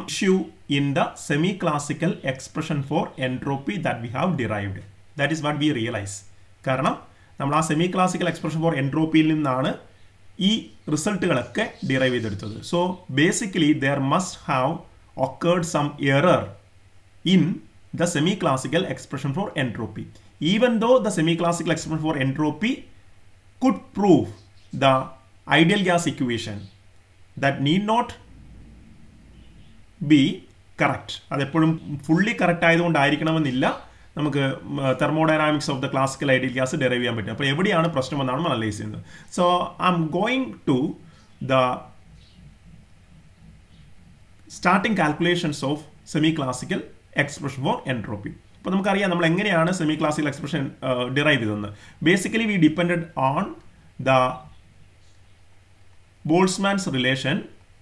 issue in the semi-classical expression for entropy that we have derived. That is what we realize. കാരണം നമ്മൾ ആ semi classical expression for എൻട്രോപ്പിയിൽ നിന്നാണ് ഈ റിസൾട്ടുകളൊക്കെ ഡിറൈവ് ചെയ്തെടുത്തത് so basically there must have occurred some error in the semi-classical expression for entropy. Even though the semi-classical expression for entropy could prove the ideal gas equation that need not be correct അതെപ്പോഴും fully correct ആയതുകൊണ്ടായിരിക്കണമെന്നില്ല നമുക്ക് thermodynamics of the classical ideal gas derive ചെയ്യാൻ പറ്റും അപ്പോൾ എവിടെയാണ് പ്രശ്നം എന്നാണ് നമ്മൾ അനലൈസ് ചെയ്യുന്നത് so I'm going to the starting calculations of semi classical expression for entropy അപ്പോൾ നമുക്കറിയാം നമ്മൾ എങ്ങനെയാണ് സെമി ക്ലാസിക്കൽ എക്സ്പ്രഷൻ ഡിറൈവ് ചെയ്തതെന്ന് basically we depend on the Boltzmann's relation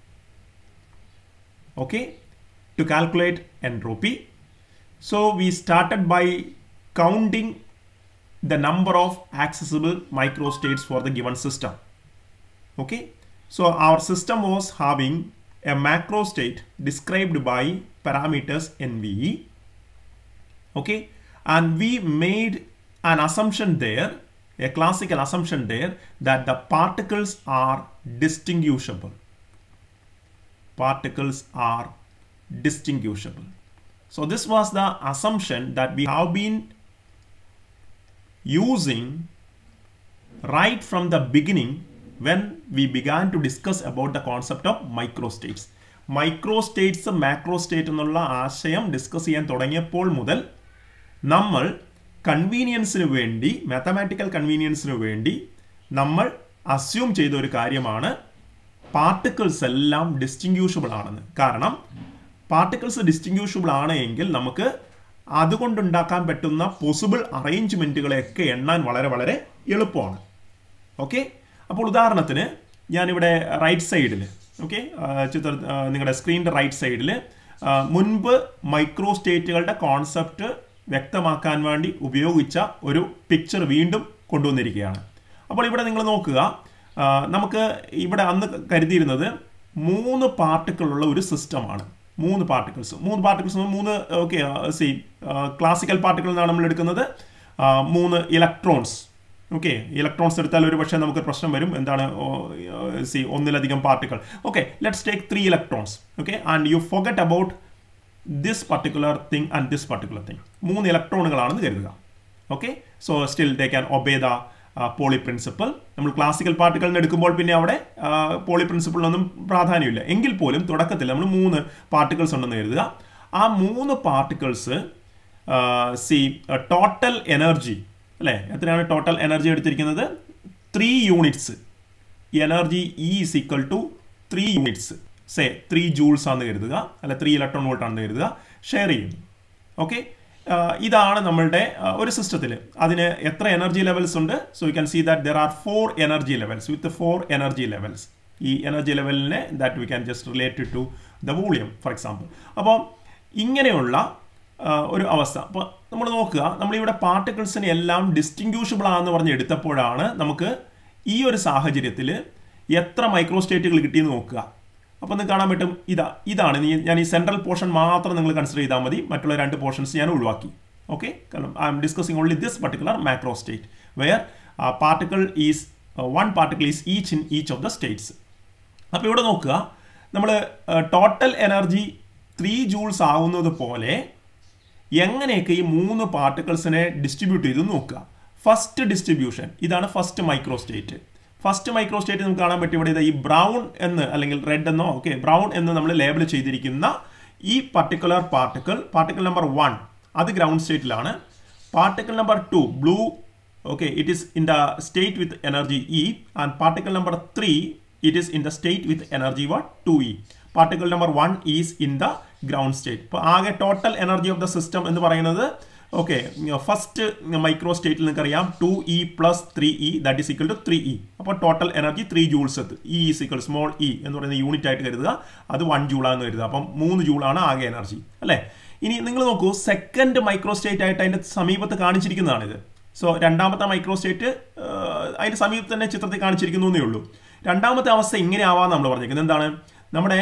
okay to calculate entropy so we started by counting the number of accessible microstates for the given system okay so our system was having a macro state described by parameters nve okay and we made an assumption there a classical assumption there that the particles are distinguishable particles are distinguishable. So this was the assumption that we have been using right from the beginning when we began to discuss about the concept of microstates. Microstates macrostate എന്നുള്ള ആശയം discuss ചെയ്യാൻ തുടങ്ങിയപ്പോൾ മുതൽ നമ്മൾ കൺവീനിയൻസിന് വേണ്ടി mathematical കൺവീനിയൻസിന് വേണ്ടി നമ്മൾ assume ചെയ്ത ഒരു കാര്യമാണ് പാർട്ടിക്കിൾസ് എല്ലാം ഡിസ്റ്റിങ്യൂഷബിൾ ആണെന്ന് കാരണം പാർട്ടിക്കിൾസ് ഡിസ്റ്റിങ്യൂഷബിൾ ആണ് എങ്കിൽ നമുക്ക് അതുകൊണ്ടുണ്ടാക്കാൻ പറ്റുന്ന പോസിബിൾ അറേഞ്ച്മെൻറ്റുകളെയൊക്കെ എണ്ണാൻ വളരെ വളരെ എളുപ്പമാണ് ഓക്കെ അപ്പോൾ ഉദാഹരണത്തിന് ഞാനിവിടെ റൈറ്റ് സൈഡിൽ ഓക്കെ ചിത്ര നിങ്ങളുടെ സ്ക്രീനിൻ്റെ റൈറ്റ് സൈഡിൽ മുൻപ് മൈക്രോ സ്റ്റേറ്റുകളുടെ കോൺസെപ്റ്റ് വ്യക്തമാക്കാൻ വേണ്ടി ഉപയോഗിച്ച ഒരു പിക്ചർ വീണ്ടും കൊണ്ടുവന്നിരിക്കുകയാണ് അപ്പോൾ ഇവിടെ നിങ്ങൾ നോക്കുക നമുക്ക് ഇവിടെ അന്ന് കരുതിയിരുന്നത് മൂന്ന് പാർട്ടിക്കിളുള്ള ഒരു സിസ്റ്റമാണ് മൂന്ന് പാർട്ടിക്കിൾസ് മൂന്ന് പാർട്ടിക്കിൾസ് മൂന്ന് ഓക്കെ സി ക്ലാസിക്കൽ പാർട്ടിക്കിൾ എന്നാണ് നമ്മൾ എടുക്കുന്നത് മൂന്ന് ഇലക്ട്രോൺസ് ഓക്കെ ഇലക്ട്രോൺസ് എടുത്താൽ ഒരു പക്ഷേ നമുക്ക് പ്രശ്നം വരും എന്താണ് സി ഒന്നിലധികം particle okay let's take three electrons okay and you forget about this particular thing and this particular thing മൂന്ന് ഇലക്ട്രോണുകളാണെന്ന് കരുതുക okay so still they can obey the Pauli principle നമ്മൾ ക്ലാസിക്കൽ പാർട്ടികളിൽ എടുക്കുമ്പോൾ പിന്നെ അവിടെ പോളി പ്രിൻസിപ്പിളിനൊന്നും പ്രാധാന്യമില്ല എങ്കിൽ പോലും തുടക്കത്തിൽ നമ്മൾ മൂന്ന് പാർട്ടിക്കിൾസ് ഉണ്ടെന്ന് കരുതുക ആ മൂന്ന് പാർട്ടിക്കിൾസ് സി ടോട്ടൽ എനർജി അല്ലേ എത്രയാണ് ടോട്ടൽ എനർജി എടുത്തിരിക്കുന്നത് three units energy E is equal to three units say three joules ആണെന്ന് കരുതുക അല്ല ത്രീ ഇലക്ട്രോൺ വോൾട്ട് ആണെന്ന് കരുതുക ഷെയർ ചെയ്യുന്നു ഓക്കെ ഇതാണ് നമ്മളുടെ ഒരു സിസ്റ്റത്തിൽ അതിന് എത്ര എനർജി ലെവൽസ് ഉണ്ട് so you can see that there are four energy levels with four energy levels ഈ എനർജി ലെവലിനെ that we can just related to the volume for example അപ്പോൾ ഇങ്ങനെയുള്ള ഒരു അവസ്ഥ അപ്പോൾ നമ്മൾ നോക്കുക നമ്മളിവിടെ പാർട്ടിക്കിൾസിനെ എല്ലാം ഡിസ്റ്റിങ്യൂഷബിൾ ആണെന്ന് പറഞ്ഞ് എടുത്തപ്പോഴാണ് നമുക്ക് ഈ ഒരു സാഹചര്യത്തിൽ എത്ര മൈക്രോസ്റ്റേറ്റുകൾ കിട്ടിയെന്ന് നോക്കുക അപ്പോൾ നിങ്ങൾക്ക് കാണാൻ പറ്റും ഇതാ ഇതാണ് ഞാൻ ഈ സെൻട്രൽ പോർഷൻ മാത്രം നിങ്ങൾ കൺസിഡർ ചെയ്താൽ മതി മറ്റുള്ള രണ്ട് പോർഷൻസ് ഞാൻ ഒഴിവാക്കി ഓക്കെ കാരണം I'm discussing only this particular macro state where particle is one particle is each in each of the states അപ്പോൾ ഇവിടെ നോക്കുക നമ്മൾ ടോട്ടൽ എനർജി ത്രീ ജൂൾസ് ആവുന്നത് പോലെ എങ്ങനെയൊക്കെ ഈ മൂന്ന് പാർട്ടിക്കിൾസിനെ ഡിസ്ട്രിബ്യൂട്ട് ചെയ്ത് നോക്കുക ഫസ്റ്റ് ഡിസ്ട്രിബ്യൂഷൻ ഇതാണ് first micro state first micro state നമുക്ക് കാണാൻ പറ്റും ഇവിടെ ഈ ബ്രൗൺ എന്ന് അല്ലെങ്കിൽ റെഡ് എന്നോ ഓക്കെ ബ്രൗൺ എന്ന് നമ്മൾ ലേബിൾ ചെയ്തിരിക്കുന്ന ഈ particular particle particle number one അത് ഗ്രൗണ്ട് സ്റ്റേറ്റിലാണ് particle number two blue okay it is in the state with energy E and particle number three it is in the state with energy what two E particle number one is in the ground state ഇപ്പോൾ ആകെ total energy of the system എന്ന് പറയുന്നത് okay first micro സ്റ്റേറ്റിൽ നിങ്ങൾക്കറിയാം two E plus three E that is equal to three E അപ്പോൾ total energy three joules എത്ത് E is equal small E എന്ന് പറയുന്ന യൂണിറ്റ് ആയിട്ട് കരുതുക അത് വൺ ജൂളാന്ന് കരുതുക അപ്പം മൂന്ന് ജൂളാണ് ആകെ എനർജി അല്ലേ ഇനി നിങ്ങൾ നോക്കൂ സെക്കൻഡ് മൈക്രോ സ്റ്റേറ്റ് ആയിട്ട് അതിൻ്റെ സമീപത്ത് കാണിച്ചിരിക്കുന്നതാണിത് സോ രണ്ടാമത്തെ മൈക്രോ സ്റ്റേറ്റ് അതിൻ്റെ സമീപത്ത് തന്നെ ചിത്രത്തിൽ കാണിച്ചിരിക്കുന്നു എന്നേ ഉള്ളൂ രണ്ടാമത്തെ അവസ്ഥ ഇങ്ങനെ ആവാന്ന് നമ്മൾ പറഞ്ഞിരിക്കുന്നത് എന്താണ് നമ്മുടെ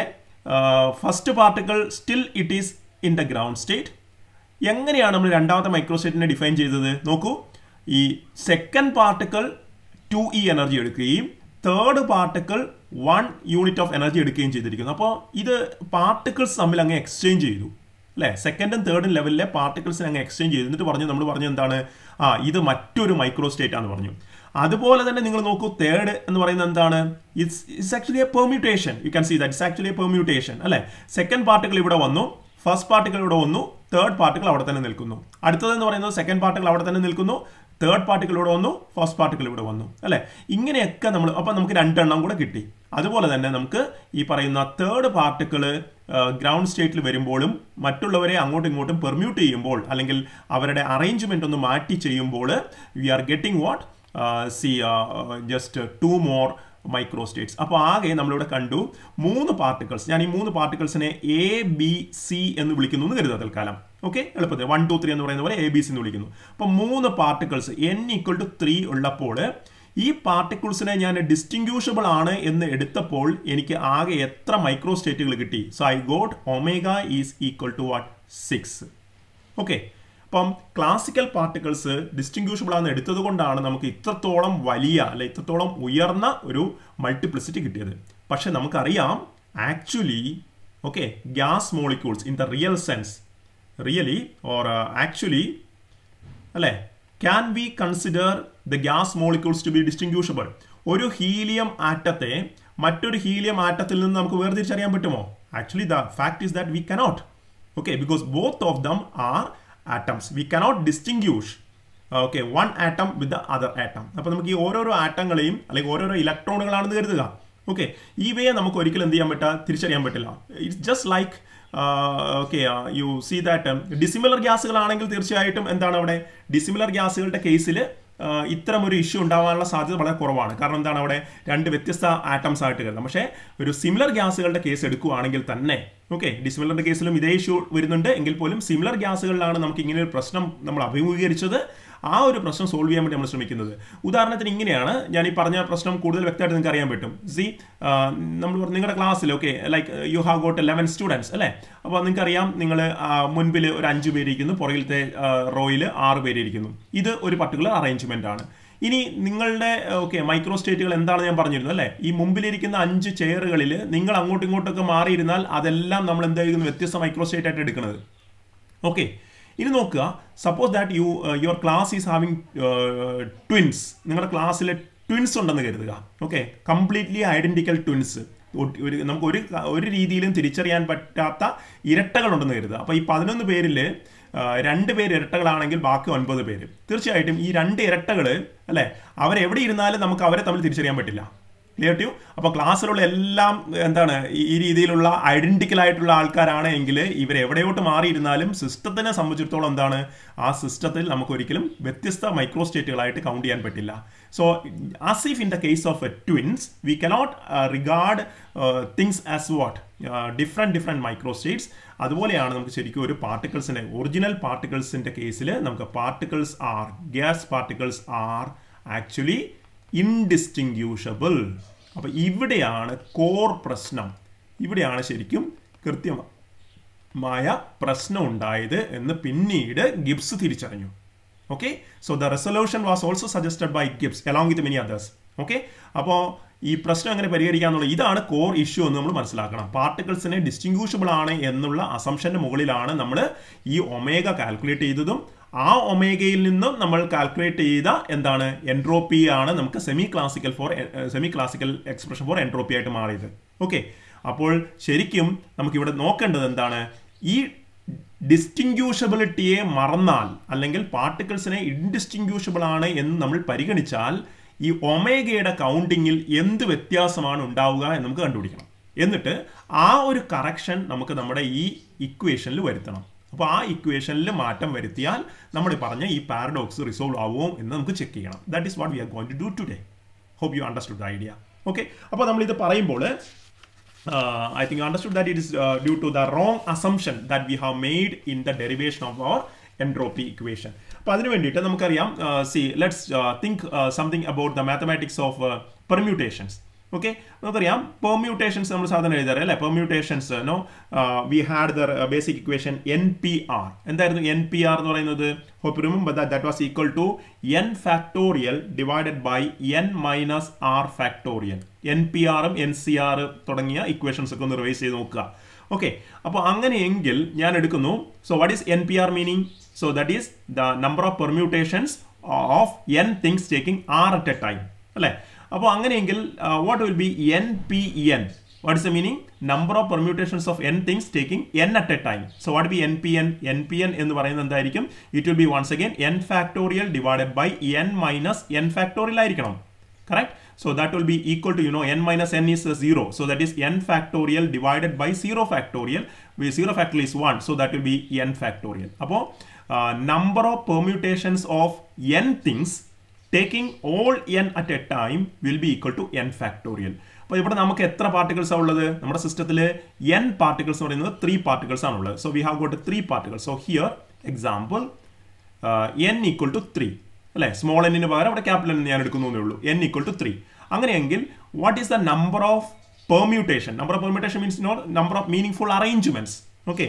first particle still it is in the ground state എങ്ങനെയാണ് നമ്മൾ രണ്ടാമത്തെ മൈക്രോസ്റ്റേറ്റിനെ ഡിഫൈൻ ചെയ്തത് നോക്കൂ ഈ second particle two E energy എടുക്കുകയും third particle one unit of energy എടുക്കുകയും ചെയ്തിരിക്കുന്നു അപ്പോൾ ഇത് പാർട്ടിക്കിൾസ് തമ്മിൽ അങ്ങ് എക്സ്ചേഞ്ച് ചെയ്തു അല്ലേ സെക്കൻഡും തേർഡും ലെവലിലെ പാർട്ടിക്കിൾസിനെ അങ്ങ് എക്സ്ചേഞ്ച് ചെയ്തു എന്നിട്ട് പറഞ്ഞു നമ്മൾ പറഞ്ഞു എന്താണ് ആ ഇത് മറ്റൊരു മൈക്രോ സ്റ്റേറ്റ് ആണെന്ന് പറഞ്ഞു അതുപോലെ തന്നെ നിങ്ങൾ നോക്കൂ തേർഡ് എന്ന് പറയുന്നത് എന്താണ് it's it's actually a permutation you can see that it's actually a permutation അല്ലേ സെക്കൻഡ് പാർട്ടിക്കിൾ ഇവിടെ വന്നു ഫസ്റ്റ് പാർട്ടിക്കിൾ ഇവിടെ വന്നു തേർഡ് പാർട്ടിക്കിൾ അവിടെ തന്നെ നിൽക്കുന്നു അടുത്തതെന്ന് പറയുന്നത് സെക്കൻഡ് പാർട്ടിക്കിൾ അവിടെ തന്നെ നിൽക്കുന്നു തേർഡ് പാർട്ടിക്കിൾ ഇവിടെ വന്നു ഫസ്റ്റ് പാർട്ടിക്കിൾ ഇവിടെ വന്നു അല്ലേ ഇങ്ങനെയൊക്കെ നമ്മൾ അപ്പം നമുക്ക് രണ്ടെണ്ണം കൂടെ കിട്ടി അതുപോലെ തന്നെ നമുക്ക് ഈ പറയുന്ന തേർഡ് പാർട്ടിക്കിൾ ഗ്രൗണ്ട് സ്റ്റേറ്റിൽ വരുമ്പോഴും മറ്റുള്ളവരെ അങ്ങോട്ടും ഇങ്ങോട്ടും പെർമ്യൂട്ട് ചെയ്യുമ്പോൾ അല്ലെങ്കിൽ അവരുടെ അറേഞ്ച്മെന്റ് ഒന്ന് മാറ്റി ചെയ്യുമ്പോൾ we are getting what see just two more microstates അപ്പോൾ ആകെ നമ്മളിവിടെ കണ്ടു മൂന്ന് പാർട്ടിക്കിൾസ് ഞാൻ ഈ മൂന്ന് പാർട്ടിക്കിൾസിനെ എ ബി സി എന്ന് വിളിക്കുന്നു എന്ന് കരുതുക തൽക്കാലം ഓക്കെ എളുപ്പത്തിൽ വൺ ടു ത്രീ എന്ന് പറയുന്ന പോലെ എ ബി സി എന്ന് വിളിക്കുന്നു അപ്പോൾ മൂന്ന് particles N equal to three ഉള്ളപ്പോൾ ഈ പാർട്ടിക്കിൾസിനെ ഞാൻ ഡിസ്റ്റിങ്ക്യൂഷബിൾ ആണ് എന്ന് എടുത്തപ്പോൾ എനിക്ക് ആകെ എത്ര മൈക്രോ സ്റ്റേറ്റുകൾ കിട്ടി so I got omega is equal to what six okay അപ്പം ക്ലാസിക്കൽ പാർട്ടിക്കിൾസ് ഡിസ്റ്റിങ്ക്യൂഷബിൾ ആണെന്ന് എടുത്തത് കൊണ്ടാണ് നമുക്ക് ഇത്രത്തോളം വലിയ അല്ലെ ഇത്രത്തോളം ഉയർന്ന ഒരു മൾട്ടിപ്ലിസിറ്റി കിട്ടിയത് പക്ഷെ നമുക്കറിയാം actually okay gas molecules in the real sense really or actually അല്ലേ can we consider the gas molecules to be distinguishable ഒരു ഹീലിയം ആറ്റത്തെ മറ്റൊരു ഹീലിയം ആറ്റത്തിൽ നിന്ന് നമുക്ക് വേർതിരിച്ചറിയാൻ പറ്റുമോ actually the fact is that we cannot okay because both of them are atoms we cannot distinguish okay one atom with the other atom അപ്പോൾ നമുക്ക് ഈ ഓരോരോ ആറ്റങ്ങളെയും അല്ലെങ്കിൽ ഓരോരോ ഇലക്ട്രോണുകളാണെന്ന് കരുതുക ഓക്കെ ഇവയെ നമുക്ക് ഒരിക്കലും എന്ത് ചെയ്യാൻ പറ്റുക തിരിച്ചറിയാൻ പറ്റില്ല it's just like okay you see that dissimilar ഗ്യാസുകളാണെങ്കിൽ തീർച്ചയായിട്ടും എന്താണ് അവിടെ ഡിസിമിലർ ഗ്യാസുകളുടെ കേസിൽ ഇത്തരം ഒരു ഇഷ്യൂ ഉണ്ടാവാനുള്ള സാധ്യത വളരെ കുറവാണ് കാരണം എന്താണ് അവിടെ രണ്ട് വ്യത്യസ്ത ആറ്റംസ് ആയിട്ട് കരുതാം പക്ഷേ ഒരു സിമിലർ ഗ്യാസുകളുടെ കേസ് എടുക്കുകയാണെങ്കിൽ തന്നെ ഓക്കെ ഡിസിമിലറിന്റെ കേസിലും ഇതേ ഇഷ്യൂ വരുന്നുണ്ട് എങ്കിൽ പോലും സിമിലർ ഗ്യാസുകളിലാണ് നമുക്ക് ഇങ്ങനെ ഒരു പ്രശ്നം നമ്മൾ അഭിമുഖീകരിച്ചത് ആ ഒരു പ്രശ്നം സോൾവ് ചെയ്യാൻ വേണ്ടി നമ്മൾ ശ്രമിക്കുന്നത് ഉദാഹരണത്തിന് ഇങ്ങനെയാണ് ഞാൻ ഈ പറഞ്ഞ പ്രശ്നം കൂടുതൽ വ്യക്തമായിട്ട് നിങ്ങൾക്ക് അറിയാൻ പറ്റും സി നമ്മൾ നിങ്ങളുടെ ക്ലാസ്സിൽ okay like you have got eleven students അല്ലേ അപ്പോൾ നിങ്ങൾക്കറിയാം നിങ്ങൾ മുൻപിൽ ഒരു അഞ്ച് പേരിരിക്കുന്നു പുറകിലത്തെ റോയിൽ ആറ് പേരിരിക്കുന്നു ഇത് ഒരു പർട്ടിക്കുലർ അറേഞ്ച്മെന്റ് ആണ് ഇനി നിങ്ങളുടെ ഓക്കെ മൈക്രോ സ്റ്റേറ്റുകൾ എന്താണ് ഞാൻ പറഞ്ഞിരുന്നത് അല്ലേ ഈ മുമ്പിലിരിക്കുന്ന അഞ്ച് ചെയറുകളിൽ നിങ്ങൾ അങ്ങോട്ടും ഇങ്ങോട്ടൊക്കെ മാറിയിരുന്നാൽ അതെല്ലാം നമ്മൾ എന്തായിരിക്കും വ്യത്യസ്ത മൈക്രോ സ്റ്റേറ്റ് ആയിട്ട് എടുക്കുന്നത് ഓക്കെ ഇനി നോക്കുക suppose that you your class is having twins നിങ്ങളുടെ ക്ലാസ്സിലെ ട്വിൻസ് ഉണ്ടെന്ന് കരുതുക ഓക്കെ കംപ്ലീറ്റ്ലി ഐഡന്റിക്കൽ ട്വിൻസ് ഒരു നമുക്ക് ഒരു ഒരു രീതിയിലും തിരിച്ചറിയാൻ പറ്റാത്ത ഇരട്ടകളുണ്ടെന്ന് കരുതുക അപ്പോൾ ഈ പതിനൊന്ന് പേരിൽ രണ്ട് പേര് ഇരട്ടകളാണെങ്കിൽ ബാക്കി ഒൻപത് പേര് തീർച്ചയായിട്ടും ഈ രണ്ട് ഇരട്ടകൾ അല്ലെ അവരെവിടെ ഇരുന്നാലും നമുക്ക് അവരെ തമ്മിൽ തിരിച്ചറിയാൻ പറ്റില്ല ക്ലിയർ ടു അപ്പോൾ ക്ലാസ്സിലുള്ള എല്ലാം എന്താണ് ഈ രീതിയിലുള്ള ഐഡന്റിക്കൽ ആയിട്ടുള്ള ആൾക്കാരാണ് എങ്കിൽ ഇവർ എവിടെയോട്ട് മാറിയിരുന്നാലും സിസ്റ്റത്തിനെ സംബന്ധിച്ചിടത്തോളം എന്താണ് ആ സിസ്റ്റത്തിൽ നമുക്ക് ഒരിക്കലും വ്യത്യസ്ത മൈക്രോ സ്റ്റേറ്റുകളായിട്ട് കൗണ്ട് ചെയ്യാൻ പറ്റില്ല so as if in the case of a twins we cannot regard things as what different different microstates അതുപോലെയാണ് നമുക്ക് ശരിക്കും ഒരു പാർട്ടിക്കിൾസിൻ്റെ ഒറിജിനൽ പാർട്ടിക്കിൾസിൻ്റെ കേസിൽ നമുക്ക് particles are gas particles are actually indistinguishable അപ്പോൾ ഇവിടെയാണ് കോർ പ്രശ്നം ഇവിടെയാണ് ശരിക്കും കൃത്യമായ പ്രശ്നം ഉണ്ടായത് എന്ന് പിന്നീട് ഗിബ്സ് തിരിച്ചറിഞ്ഞു okay so the resolution was also suggested by Gibbs along with many others okay അപ്പോൾ ഈ പ്രശ്നം എങ്ങനെ പരിഹരിക്കാന്നുള്ള ഇതാണ് കോർ ഇഷ്യൂ എന്ന് നമ്മൾ മനസ്സിലാക്കണം പാർട്ടിക്കിൾസിനെ ഡിസ്റ്റിങ്ക്യൂഷബിൾ ആണ് എന്നുള്ള അസംഷന്റെ മുകളിലാണ് നമ്മൾ ഈ ഒമേഗ കാൽക്കുലേറ്റ് ചെയ്തതും ആ ഒമേഗയിൽ നിന്നും നമ്മൾ കാൽക്കുലേറ്റ് ചെയ്ത എന്താണ് എൻട്രോപ്പി ആണ് നമുക്ക് semi classical for semi classical expression for entropy ആയിട്ട് മാറിയത് ഓക്കെ അപ്പോൾ ശരിക്കും നമുക്ക് ഇവിടെ നോക്കേണ്ടത് എന്താണ് ഈ ഡിസ്റ്റിങ്ക്യൂഷബിലിറ്റിയെ മറന്നാൽ അല്ലെങ്കിൽ പാർട്ടിക്കിൾസിനെ ഇൻഡിസ്റ്റിങ്ക്യൂഷബിൾ ആണ് എന്ന് നമ്മൾ പരിഗണിച്ചാൽ ഈ ഒമേഗയുടെ കൗണ്ടിങ്ങിൽ എന്ത് വ്യത്യാസമാണ് ഉണ്ടാവുക എന്ന് നമുക്ക് കണ്ടുപിടിക്കണം എന്നിട്ട് ആ ഒരു കറക്ഷൻ നമുക്ക് നമ്മുടെ ഈ ഇക്വേഷനിൽ വരുത്തണം അപ്പോൾ ആ ഇക്വേഷനിൽ മാറ്റം വരുത്തിയാൽ നമ്മൾ പറഞ്ഞ ഈ പാരഡോക്സ് റിസോൾവ് ആവുമോ എന്ന് നമുക്ക് ചെക്ക് ചെയ്യണം that is what we are going to do today hope you understood the idea okay അപ്പോൾ നമ്മൾ ഇത് പറയുമ്പോൾ I think understood that it is due to the wrong assumption that we have made in the derivation of our entropy equation അപ്പോൾ അതിന് വേണ്ടിയിട്ട് നമുക്കറിയാം see let's think something about the mathematics of permutations okay നമുക്കറിയാം permutations നമ്മൾ സാധാരണ എഴുതാറ് അല്ലേ permutations no we had the basic equation N P R എന്തായിരുന്നു എൻ പി ആർ എന്ന് പറയുന്നത് hope remember that that was equal to N factorial divided by N minus R factorial N P ആറും N C R തുടങ്ങിയ equations ഒക്കെ ഒന്ന് revise ചെയ്ത് നോക്കുക okay അപ്പോൾ അങ്ങനെയെങ്കിൽ ഞാൻ എടുക്കുന്നു so what is N P R meaning so that is the number of permutations of N things taking R at a time അല്ലേ അപ്പോൾ അങ്ങനെയെങ്കിൽ what will be N P N what is the meaning number of permutations of N things taking N at a time so what be N P N N P N എന്ന് പറയുന്നത് എന്തായിരിക്കും it will be once again N factorial divided by N minus N factorial ആയിരിക്കണം correct so that will be equal to you know n minus n is uh, 0 so that is n factorial divided by 0 factorial where 0 factorial is 1 so that will be n factorial അപ്പോൾ uh, number of permutations of n things taking all n at a time will be equal to n factorial അപ്പോൾ ഇവിടെ നമുക്ക് എത്ര particles ആണ് ഉള്ളത് നമ്മുടെ സിസ്റ്റത്തിൽ N particles എന്ന് പറയുന്നത് ത്രീ പാർട്ടിക്കിൾസ് ആണ് ഉള്ളത് so we have got three particles so here example N equal to three അല്ലെ സ്മോൾ എന്നിന് പകരം അവിടെ ക്യാപിറ്റൽ എന്ന് ഞാൻ എടുക്കുന്നേ ഉള്ളൂ എൻ ഈക്വൽ ടു ത്രീ അങ്ങനെയെങ്കിൽ what is the number of permutation number of permutation means not number of meaning full arrangements okay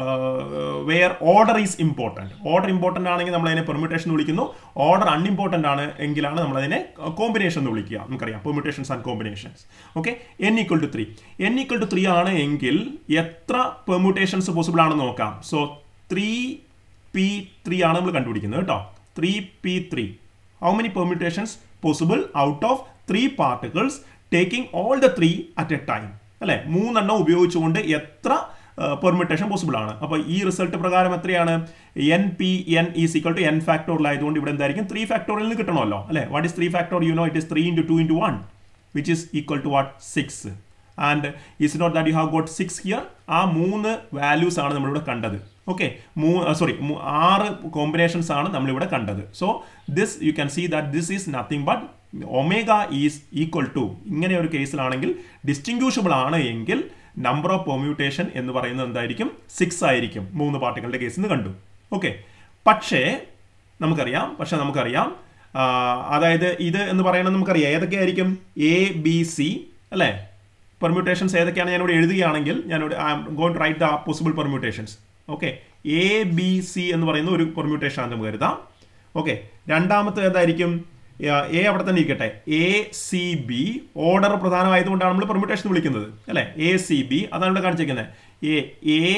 where order is important order important ആണെങ്കിൽ നമ്മൾ അതിനെ പെർമ്യൂട്ടേഷൻ വിളിക്കുന്നു ഓർഡർ അൺഇമ്പോർട്ടൻ്റ് ആണ് എങ്കിലാണ് നമ്മൾ അതിനെ കോമ്പിനേഷൻ എന്ന് വിളിക്കുക നമുക്കറിയാം permutations and combinations okay N equal to three N equal to three ആണ് എങ്കിൽ എത്ര പെർമ്യൂട്ടേഷൻസ് പോസിബിൾ ആണെന്ന് നോക്കാം സോ ത്രീ പി ത്രീ ആണ് നമ്മൾ കണ്ടുപിടിക്കുന്നത് കേട്ടോ three P three how many permutations possible out of three particles taking all the three at a time അല്ലെ മൂന്നെണ്ണം ഉപയോഗിച്ചുകൊണ്ട് എത്ര പെർമിറ്റേഷൻ പോസിബിൾ ആണ് അപ്പോൾ ഈ റിസൾട്ട് പ്രകാരം എത്രയാണ് N P N is equal to N factorial ആയതുകൊണ്ട് ഇവിടെ എന്തായിരിക്കും ത്രീ ഫാക്ടോറിയൽ നിന്ന് കിട്ടണമല്ലോ അല്ലെ what is three factor you know it is three into two into one which is equal to what six and is not that you have got six here ആ മൂന്ന് values ആണ് നമ്മളിവിടെ കണ്ടത് okay മൂ sorry ആറ് combinations ആണ് നമ്മളിവിടെ കണ്ടത് so this you can see that this is nothing but omega is equal to ഇങ്ങനെ ഒരു കേസിലാണെങ്കിൽ ഡിസ്റ്റിങ്ക്യൂഷബിൾ ആണ് എങ്കിൽ നമ്പർ ഓഫ് പെർമ്യൂട്ടേഷൻ എന്ന് പറയുന്നത് എന്തായിരിക്കും സിക്സ് ആയിരിക്കും മൂന്ന് പാർട്ടികളുടെ കേസിൽ നിന്ന് കണ്ടു ഓക്കെ പക്ഷേ നമുക്കറിയാം പക്ഷെ നമുക്കറിയാം അതായത് ഇത് എന്ന് പറയുന്നത് നമുക്കറിയാം ഏതൊക്കെയായിരിക്കും എ ബി സി അല്ലേ പെർമ്യൂട്ടേഷൻസ് ഏതൊക്കെയാണ് ഞാനിവിടെ എഴുതുകയാണെങ്കിൽ ഞാനിവിടെ I'm going to write the possible permutations okay A B C എന്ന് പറയുന്ന ഒരു പെർമ്യൂട്ടേഷൻ ആണ് നമുക്ക് കരുതാം ഓക്കെ രണ്ടാമത്തെ എന്തായിരിക്കും എ അവിടെ തന്നെ ഇരിക്കട്ടെ എ സി ബി ഓർഡർ പ്രധാനമായതുകൊണ്ടാണ് നമ്മൾ പെർമ്യൂട്ടേഷൻ വിളിക്കുന്നത് അല്ലെ എ സി ബി അതാണ് ഇവിടെ കാണിച്ചിരിക്കുന്നത് എ എ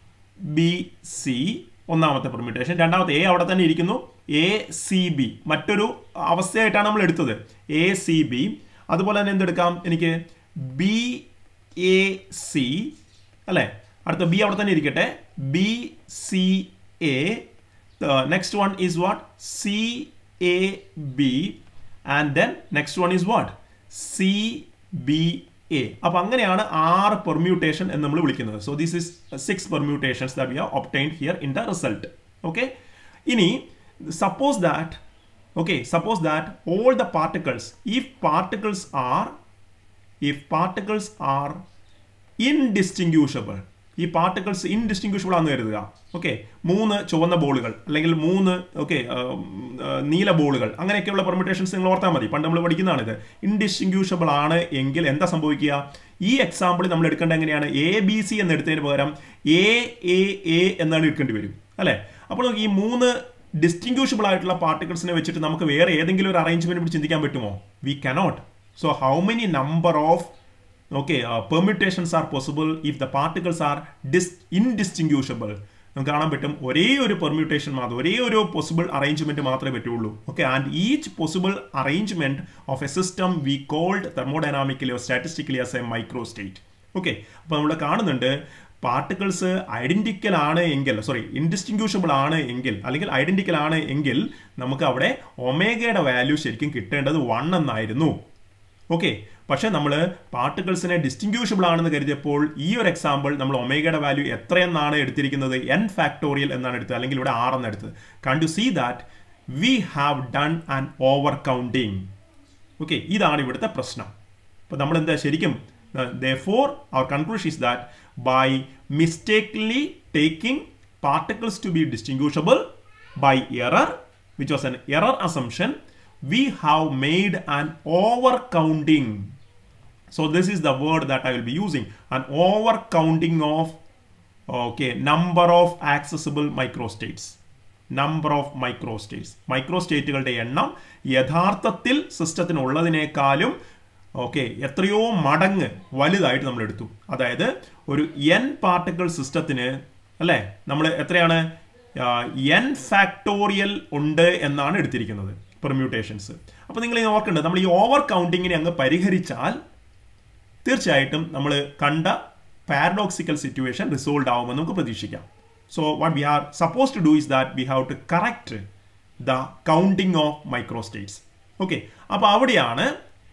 ബി സി ഒന്നാമത്തെ പെർമ്യൂട്ടേഷൻ രണ്ടാമത്തെ എ അവിടെ തന്നെ ഇരിക്കുന്നു എ സി ബി മറ്റൊരു അവസ്ഥയായിട്ടാണ് നമ്മൾ എടുത്തത് എ സി ബി അതുപോലെ തന്നെ എന്തെടുക്കാം എനിക്ക് ബി എ സി അല്ലേ അടുത്ത ബി അവിടെ തന്നെ ഇരിക്കട്ടെ B C A next one is what C A B and then next one is what C B A അപ്പൊ അങ്ങനെയാണ് ആറ് പെർമ്യൂട്ടേഷൻ എന്ന് നമ്മൾ വിളിക്കുന്നത് so this is six permutations that we are obtained here in the result okay ഇനി suppose that okay suppose that all the particles if particles are if particles are indistinguishable ഈ particles indistinguishable ആണെന്ന് കരുതുക okay മൂന്ന് ചുവന്ന ബോളുകൾ അല്ലെങ്കിൽ മൂന്ന് okay നീല ബോളുകൾ അങ്ങനെയൊക്കെയുള്ള പെർമിറ്റേഷൻസ് നിങ്ങൾ ഓർത്താൽ മതി പണ്ട് നമ്മൾ പഠിക്കുന്നതാണിത് ഇൻഡിസ്റ്റിങ്വിഷബിൾ ആണ് എങ്കിൽ എന്താ സംഭവിക്കുക ഈ എക്സാമ്പിൾ നമ്മൾ എടുക്കേണ്ട എങ്ങനെയാണ് എ ബി സി എന്ന് എടുത്തതിന് പകരം എ എ എ എന്നാണ് എടുക്കേണ്ടി വരും അല്ലേ അപ്പോൾ ഈ മൂന്ന് ഡിസ്റ്റിങ്ക്യൂഷബിൾ ആയിട്ടുള്ള പാർട്ടിക്കിൾസിനെ വെച്ചിട്ട് നമുക്ക് വേറെ ഏതെങ്കിലും ഒരു അറേഞ്ച്മെന്റ് കൂടി ചിന്തിക്കാൻ പറ്റുമോ we cannot so how many number of okay permutations are possible if the particles are dis indistinguishable നമുക്ക് കാണാൻ പറ്റും ഒരേ ഒരു പെർമ്യൂട്ടേഷൻ മാത്രം ഒരേ ഒരു പോസിബിൾ അറേഞ്ച്മെന്റ് മാത്രമേ പറ്റുള്ളൂ okay and each possible arrangement of a system we called thermodynamically or statistically as a microstate okay അപ്പോൾ നമ്മൾ കാണുന്നുണ്ട് പാർട്ടിക്കിൾസ് ഐഡന്റിക്കൽ ആണ് എങ്കിൽ സോറി ഇൻഡിസ്റ്റിങ്ക്യൂഷബിൾ ആണ് എങ്കിൽ അല്ലെങ്കിൽ ഐഡന്റിക്കൽ ആണ് എങ്കിൽ നമുക്ക് അവിടെ ഒമേഗയുടെ വാല്യൂ ശരിക്കും കിട്ടേണ്ടത് വൺ എന്നായിരുന്നു ഓക്കെ പക്ഷെ നമ്മൾ പാർട്ടിക്കിൾസിനെ ഡിസ്റ്റിങ്ക്യൂഷബിൾ ആണെന്ന് കരുതിയപ്പോൾ ഈ ഒരു എക്സാമ്പിൾ നമ്മൾ ഒമേഗയുടെ വാല്യൂ എത്രയെന്നാണ് എടുത്തിരിക്കുന്നത് എൻ ഫാക്ടോറിയൽ എന്നാണ് എടുത്തത് അല്ലെങ്കിൽ ഇവിടെ ആർ എന്ന് എടുത്തത് can to see that we have done an over counting okay ഇതാണ് ഇവിടുത്തെ പ്രശ്നം അപ്പോൾ നമ്മൾ എന്താ ശരിക്കും therefore our conclusion is that by mistakenly taking particles to be distinguishable by error which was an error assumption we have made an over counting So this is the word that I will be using. An over counting of okay number of accessible microstates. Number of microstates മൈക്രോ സ്റ്റേറ്റുകളുടെ എണ്ണം യഥാർത്ഥത്തിൽ സിസ്റ്റത്തിന് ഉള്ളതിനേക്കാളും okay എത്രയോ മടങ്ങ് വലുതായിട്ട് നമ്മൾ എടുത്തു അതായത് ഒരു എൻ പാർട്ടിക്കിൾ സിസ്റ്റത്തിന് അല്ലേ നമ്മൾ എത്രയാണ് എൻ ഫാക്ടോറിയൽ ഉണ്ട് എന്നാണ് എടുത്തിരിക്കുന്നത് പെർമ്യൂട്ടേഷൻസ് അപ്പോൾ നിങ്ങൾ ഇത് ഓർക്കേണ്ടത് നമ്മൾ ഈ ഓവർ കൗണ്ടിങ്ങിനെ അങ്ങ് പരിഹരിച്ചാൽ തീർച്ചയായിട്ടും നമ്മൾ കണ്ട പാരഡോക്സിക്കൽ സിറ്റുവേഷൻ റിസോൾവ് ആവുമെന്ന് നമുക്ക് പ്രതീക്ഷിക്കാം so what we are suppose to do is that we have to correct the counting of microstates okay അപ്പോൾ അവിടെയാണ്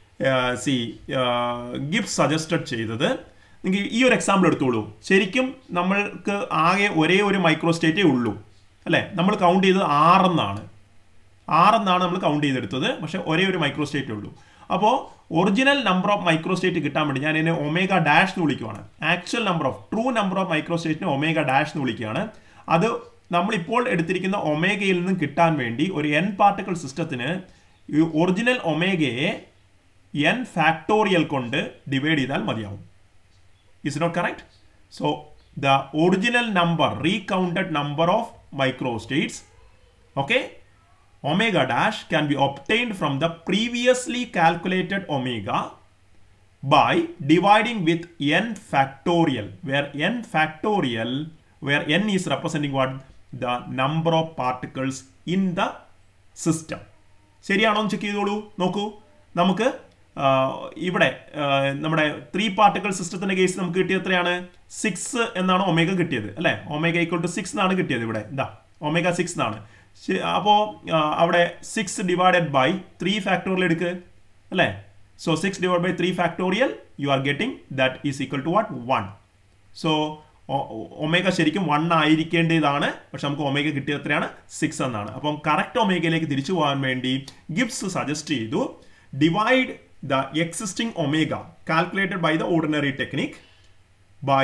സി ഗിഫ്റ്റ് സജസ്റ്റഡ് ചെയ്തത് നിങ്ങൾക്ക് ഈ ഒരു എക്സാമ്പിൾ എടുത്തോളൂ ശരിക്കും നമ്മൾക്ക് ആകെ ഒരേ ഒരു മൈക്രോ സ്റ്റേറ്റേ ഉള്ളൂ അല്ലേ നമ്മൾ കൗണ്ട് ചെയ്തത് ആറെന്നാണ് ആറെന്നാണ് നമ്മൾ കൗണ്ട് ചെയ്തെടുത്തത് പക്ഷേ ഒരേ ഒരു മൈക്രോ സ്റ്റേറ്റേ ഉള്ളൂ അപ്പോൾ original number of microstate കിട്ടാൻ വേണ്ടി ഞാൻ ഇതിനെ ഒമേഗ ഡാഷ് എന്ന് വിളിക്കുവാണ് actual number of true number of മൈക്രോ സ്റ്റേറ്റിനെ ഒമേഗ ഡാഷ് എന്ന് വിളിക്കുകയാണ് അത് നമ്മളിപ്പോൾ എടുത്തിരിക്കുന്ന ഒമേഗയിൽ നിന്നും കിട്ടാൻ വേണ്ടി ഒരു എൻ പാർട്ടിക്കിൾ സിസ്റ്റത്തിന് ഈ ഒറിജിനൽ ഒമേഗയെ എൻ ഫാക്ടോറിയൽ കൊണ്ട് ഡിവൈഡ് ചെയ്താൽ മതിയാവും is not correct so the original number recounted number of microstates okay omega dash can be obtained from the previously calculated omega by dividing with n factorial where n factorial where n is representing what the number of particles in the system ശരിയാണോ എന്ന് check ചെയ്തോളൂ നോക്കൂ നമുക്ക് ഇവിടെ നമ്മുടെ three particle സിസ്റ്റത്തിന്റെ case നമുക്ക് കിട്ടിയത് എത്രയാണ് സിക്സ് എന്നാണ് ഒമേഗ കിട്ടിയത് അല്ലെ ഒമേഗ ഈക്വൽ ടു സിക്സ് എന്നാണ് കിട്ടിയത് ഇവിടെ എന്താ ഒമേഗ സിക്സ് എന്നാണ് അപ്പോൾ അവിടെ six divided by three factorial എടുക്ക് അല്ലേ so six divide by three factorial you are getting that is equal to what one so omega ശരിക്കും വൺ ആയിരിക്കേണ്ടതാണ് പക്ഷെ നമുക്ക് ഒമേഗ കിട്ടിയത് എത്രയാണ് സിക്സ് എന്നാണ് അപ്പം കറക്റ്റ് ഒമേഗയിലേക്ക് തിരിച്ചു പോകാൻ വേണ്ടി ഗിബ്സ് സജസ്റ്റ് ചെയ്തു divide the existing omega calculated by the ordinary technique by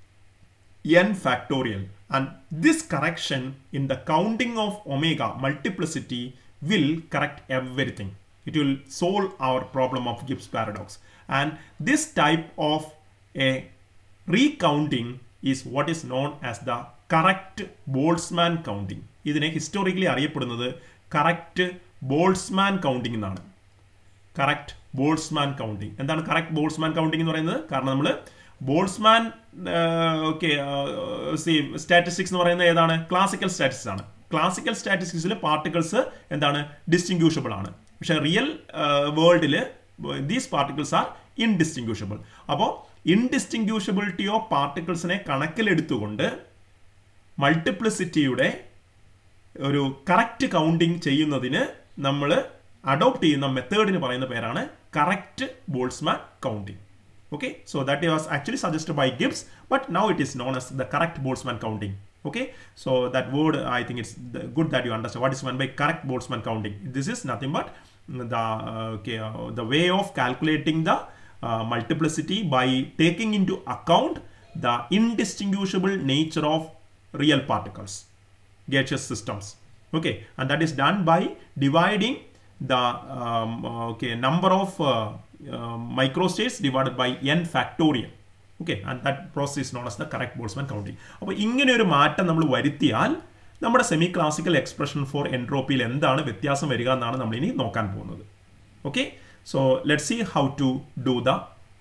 n factorial and this correction in the counting of omega multiplicity will correct everything it will solve our problem of gibbs paradox and this type of a recounting is what is known as the correct boltzmann counting ഇതിനെ historically അറിയപ്പെടുന്നത് correct Boltzmann counting എന്നാണ് correct Boltzmann counting എന്താണ് correct Boltzmann counting എന്ന് പറയുന്നത് കാരണം നമ്മൾ Boltzmann okay C statistics എന്ന് പറയുന്നത് ഏതാണ് ക്ലാസിക്കൽ സ്റ്റാറ്റിസ്റ്റിക്സ് ആണ് ക്ലാസിക്കൽ സ്റ്റാറ്റിസ്റ്റിക്സിൽ പാർട്ടിക്കിൾസ് എന്താണ് ഡിസ്റ്റിങ്ക്യൂഷബിൾ ആണ് പക്ഷെ റിയൽ വേൾഡിൽ ദീസ് പാർട്ടിക്കിൾസ് ആർ ഇൻഡിസ്റ്റിങ്ക്യൂഷബിൾ അപ്പോൾ ഇൻഡിസ്റ്റിങ്ക്യൂഷബിലിറ്റി ഓഫ് പാർട്ടിക്കിൾസിനെ കണക്കിലെടുത്തുകൊണ്ട് മൾട്ടിപ്ലിസിറ്റിയുടെ ഒരു കറക്റ്റ് കൗണ്ടിങ് ചെയ്യുന്നതിന് നമ്മൾ അഡോപ്റ്റ് ചെയ്യുന്ന മെത്തേഡിന് പറയുന്ന പേരാണ് correct Boltzmann counting okay so that was actually suggested by gibbs but now it is known as the correct boltzmann counting okay so that word i think it's good that you understand what is meant by correct boltzmann counting this is nothing but the uh, okay uh, the way of calculating the uh, multiplicity by taking into account the indistinguishable nature of real particles gaseous systems okay and that is done by dividing the um, okay number of uh, microstates divided by n factorial okay and that process is known as the correct Boltzmann counting അപ്പോൾ ഇങ്ങനെ ഒരു മാറ്റം നമ്മൾ വരുത്തിയാൽ നമ്മുടെ semi classical expression for എൻട്രോപ്പിയിൽ എന്താണ് വ്യത്യാസം വരിക എന്നാണ് നമ്മൾ ഇനി നോക്കാൻ പോകുന്നത് okay so let see how to do the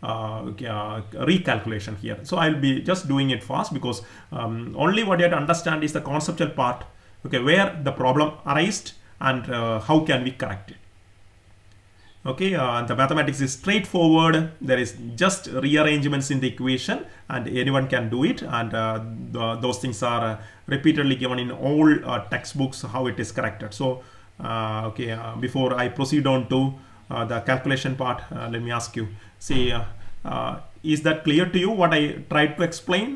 recalculation here so i'll be just doing it fast because um, only what you have to understand is the conceptual part okay where the problem arised and uh, how can we correct it okay uh, the mathematics is straightforward there is just rearrangements in the equation and anyone can do it and uh, the, those things are uh, repeatedly given in all uh, textbooks how it is corrected so uh, okay uh, before i proceed on to uh, the calculation part uh, let me ask you see uh, uh, is that clear to you what i tried to explain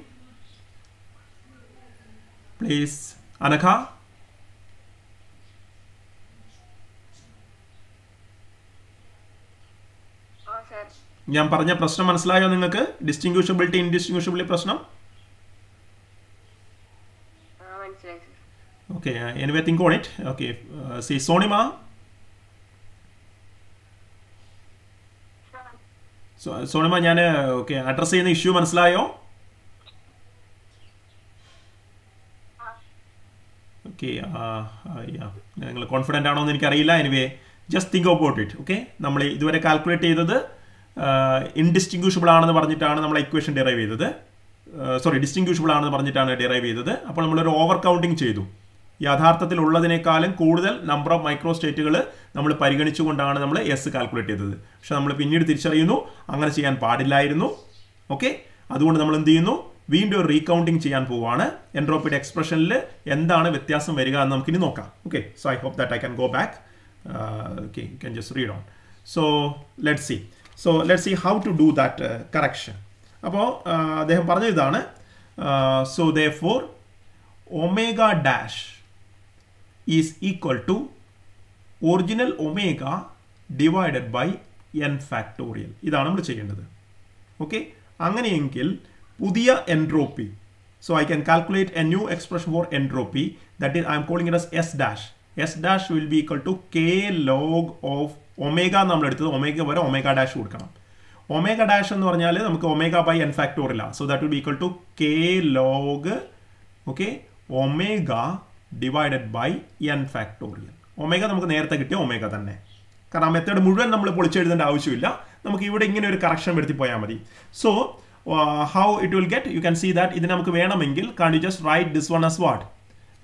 please anaka ആ sir ഞാൻ പറഞ്ഞ പ്രശ്നം മനസ്സിലായോ നിങ്ങൾക്ക് ഡിസ്റ്റിങ്ക്യൂഷബിലിറ്റി ഇൻഡിസ്റ്റിങ്ക്യൂഷബിലിറ്റി പ്രശ്നം ആ മനസ്സിലായി sir okay anyway think on it okay see Sonima so Sonima ഞാൻ ഓക്കെ അഡ്രസ്സ് ചെയ്യുന്ന ഇഷ്യൂ മനസ്സിലായോ ഓക്കെ നിങ്ങൾ കോൺഫിഡൻ്റ് ആണോ എന്ന് എനിക്കറിയില്ല anyway just think about it okay നമ്മൾ ഇതുവരെ കാൽക്കുലേറ്റ് ചെയ്തത് ഇൻഡിസ്റ്റിങ്വിഷബിൾ ആണെന്ന് പറഞ്ഞിട്ടാണ് നമ്മൾ ഇക്വേഷൻ ഡിറൈവ് ചെയ്തത് സോറി ഡിസ്റ്റിങ്വിഷബിൾ ആണെന്ന് പറഞ്ഞിട്ടാണ് ഡിറൈവ് ചെയ്തത് അപ്പോൾ നമ്മളൊരു ഓവർ കൗണ്ടിങ് ചെയ്തു യഥാർത്ഥത്തിൽ ഉള്ളതിനേക്കാളും കൂടുതൽ നമ്പർ ഓഫ് മൈക്രോ സ്റ്റേറ്റുകൾ നമ്മൾ പരിഗണിച്ചുകൊണ്ടാണ് നമ്മൾ എസ് കാൽക്കുലേറ്റ് ചെയ്തത് പക്ഷെ നമ്മൾ പിന്നീട് തിരിച്ചറിയുന്നു അങ്ങനെ ചെയ്യാൻ പാടില്ലായിരുന്നു ഓക്കെ അതുകൊണ്ട് നമ്മൾ എന്ത് ചെയ്യുന്നു വീണ്ടും ഒരു റീകൗണ്ടിങ് ചെയ്യാൻ പോവുകയാണ് എൻട്രോപ്പിയുടെ എക്സ്പ്രഷനിൽ എന്താണ് വ്യത്യാസം വരിക എന്ന് നമുക്കിനി നോക്കാം okay so I hope that I can go back okay you can just read on so let see so let see how to do that correction അപ്പോൾ അദ്ദേഹം പറഞ്ഞ ഇതാണ് so they for omega dash is equal to original omega divided by N factorial ഇതാണ് നമ്മൾ ചെയ്യേണ്ടത് okay അങ്ങനെയെങ്കിൽ പുതിയ entropy so I can calculate a new expression for entropy that is I'm calling it S dash S dash will be equal to K log of omega നമ്മൾ എടുത്തത് omega വരെ omega dash കൊടുക്കണം omega dash എന്ന് പറഞ്ഞാൽ നമുക്ക് omega by N factorial so that will be equal to K log okay omega divided by N factorial omega നമുക്ക് നേരത്തെ കിട്ടിയ ഒമേഗ തന്നെ കാരണം ആ മെത്തേഡ് മുഴുവൻ നമ്മൾ പൊളിച്ചെഴുതേണ്ട ആവശ്യമില്ല നമുക്ക് ഇവിടെ ഇങ്ങനെ ഒരു കറക്ഷൻ വരുത്തി പോയാൽ മതി so how it will get you can see that ഇത് നമുക്ക് വേണമെങ്കിൽ can you just write this one as what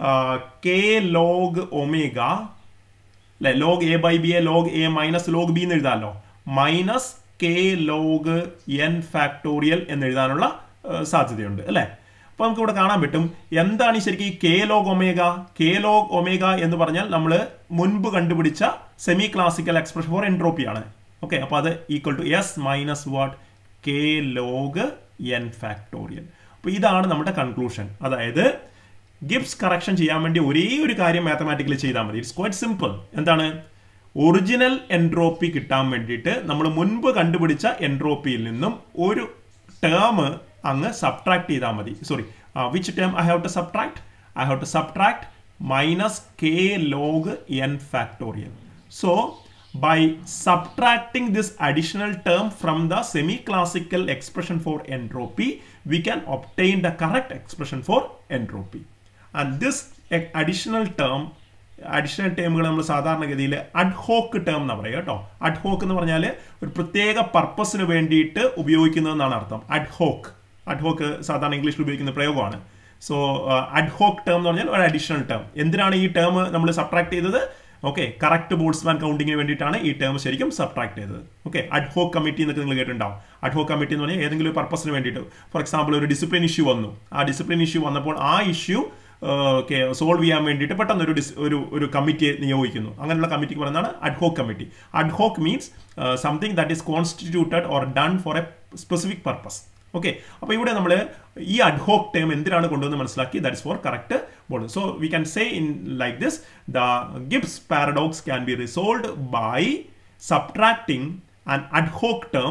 K log omega അല്ലെ log A by B A log A minus log B എന്ന് എഴുതാമല്ലോ minus K log N factorial എന്ന് എഴുതാനുള്ള സാധ്യതയുണ്ട് അല്ലേ അപ്പൊ നമുക്ക് ഇവിടെ കാണാൻ പറ്റും എന്താണ് ഈ ശരിക്കും ഈ K log omega K log omega എന്ന് പറഞ്ഞാൽ നമ്മൾ മുൻപ് കണ്ടുപിടിച്ച semi classical expression for entropy ആണ് ഓക്കെ അപ്പൊ അത് equal to S minus what K log N factorial അപ്പൊ ഇതാണ് നമ്മുടെ കൺക്ലൂഷൻ അതായത് ഗിബ്സ് കറക്ഷൻ ചെയ്യാൻ വേണ്ടി ഒരേ ഒരു കാര്യം മാത്തമാറ്റിക്കലി ചെയ്താൽ മതി ഇറ്റ്സ് ക്വൈറ്റ് സിമ്പിൾ എന്താണ് ഒറിജിനൽ എൻട്രോപ്പി കിട്ടാൻ വേണ്ടിയിട്ട് നമ്മൾ മുൻപ് കണ്ടുപിടിച്ച എൻട്രോപ്പിയിൽ നിന്നും ഒരു ടേം അങ്ങ് സബ്ട്രാക്ട് ചെയ്താൽ മതി sorry which term I have to subtract I have to subtract minus K log N factorial so by subtracting this additional term from the semi-classical expression for entropy, we can obtain the correct expression for entropy. And this additional term additional ടേമുകൾ നമ്മൾ സാധാരണഗതിയിൽ ad hoc term എന്ന് പറയുക കേട്ടോ ad hoc എന്ന് പറഞ്ഞാൽ ഒരു പ്രത്യേക പർപ്പസിന് വേണ്ടിയിട്ട് ഉപയോഗിക്കുന്നതെന്നാണ് അർത്ഥം അഡ്ഹോക്ക് അഡ്ഹോക്ക് സാധാരണ ഇംഗ്ലീഷിൽ ഉപയോഗിക്കുന്ന പ്രയോഗമാണ് സോ അഡ്ഹോക്ക് ടേം എന്ന് പറഞ്ഞാൽ ഒരു അഡീഷണൽ ടേം എന്തിനാണ് ഈ ടേം നമ്മൾ സബ്ട്രാക്ട് ചെയ്തത് ഓക്കെ കറക്റ്റ് ബോൾസ്മാൻ കൗണ്ടിങ്ങിന് വേണ്ടിയിട്ടാണ് ഈ ടേം ശരിക്കും സബ്ട്രാക്ട് ചെയ്തത് ഓക്കെ അഡ്ഹോക്ക് കമ്മിറ്റി എന്നൊക്കെ നിങ്ങൾ കേട്ടിട്ടുണ്ടാവും അഡ്ഹോക്ക് കമ്മിറ്റി എന്ന് പറഞ്ഞാൽ ഏതെങ്കിലും ഒരു പർപ്പസിന് വേണ്ടിയിട്ട് ഫോർ എക്സാമ്പിൾ ഒരു ഡിസിപ്ലിൻ ഇഷ്യൂ വന്നു ആ ഡിസിപ്ലിൻ ഇഷ്യൂ വന്നപ്പോൾ ആ ഇഷ്യൂ ഓക്കെ സോൾവ് ചെയ്യാൻ വേണ്ടിയിട്ട് പെട്ടെന്ന് ഒരു ഡിസ് ഒരു ഒരു കമ്മിറ്റിയെ നിയോഗിക്കുന്നു അങ്ങനെയുള്ള കമ്മിറ്റിക്ക് പറയുന്നതാണ് ad hoc committee ad hoc means something that is constituted or done for a specific purpose okay അപ്പോൾ ഇവിടെ നമ്മൾ ഈ അഡ്ഹോക്ക് ടേം എന്തിനാണ് കൊണ്ടുവന്ന് മനസ്സിലാക്കി that is for correct ball so we can say in like this the Gibbs paradox can be resolve by subtracting an ad hoc term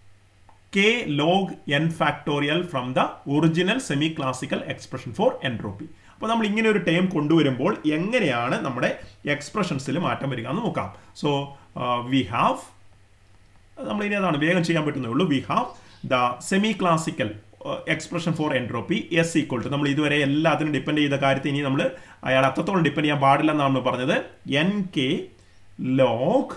K log N factorial from the original semi classical expression for entropy അപ്പോൾ നമ്മൾ ഇങ്ങനെ ഒരു term കൊണ്ടുവരുമ്പോൾ എങ്ങനെയാണ് നമ്മുടെ എക്സ്പ്രഷൻസിൽ മാറ്റം വരിക എന്ന് നോക്കാം സോ വി ഹാവ് നമ്മൾ ഇനി അതാണ് വേഗം ചെയ്യാൻ പറ്റുന്നേ ഉള്ളൂ we have the semi classical expression for entropy S equal to നമ്മൾ ഇതുവരെ എല്ലാത്തിനും ഡിപ്പെൻഡ് ചെയ്ത കാര്യത്തിൽ ഇനി നമ്മൾ അയാൾ അത്രത്തോളം ഡിപ്പെൻഡ് ചെയ്യാൻ പാടില്ലെന്നാണ് നമ്മൾ പറഞ്ഞത് N K log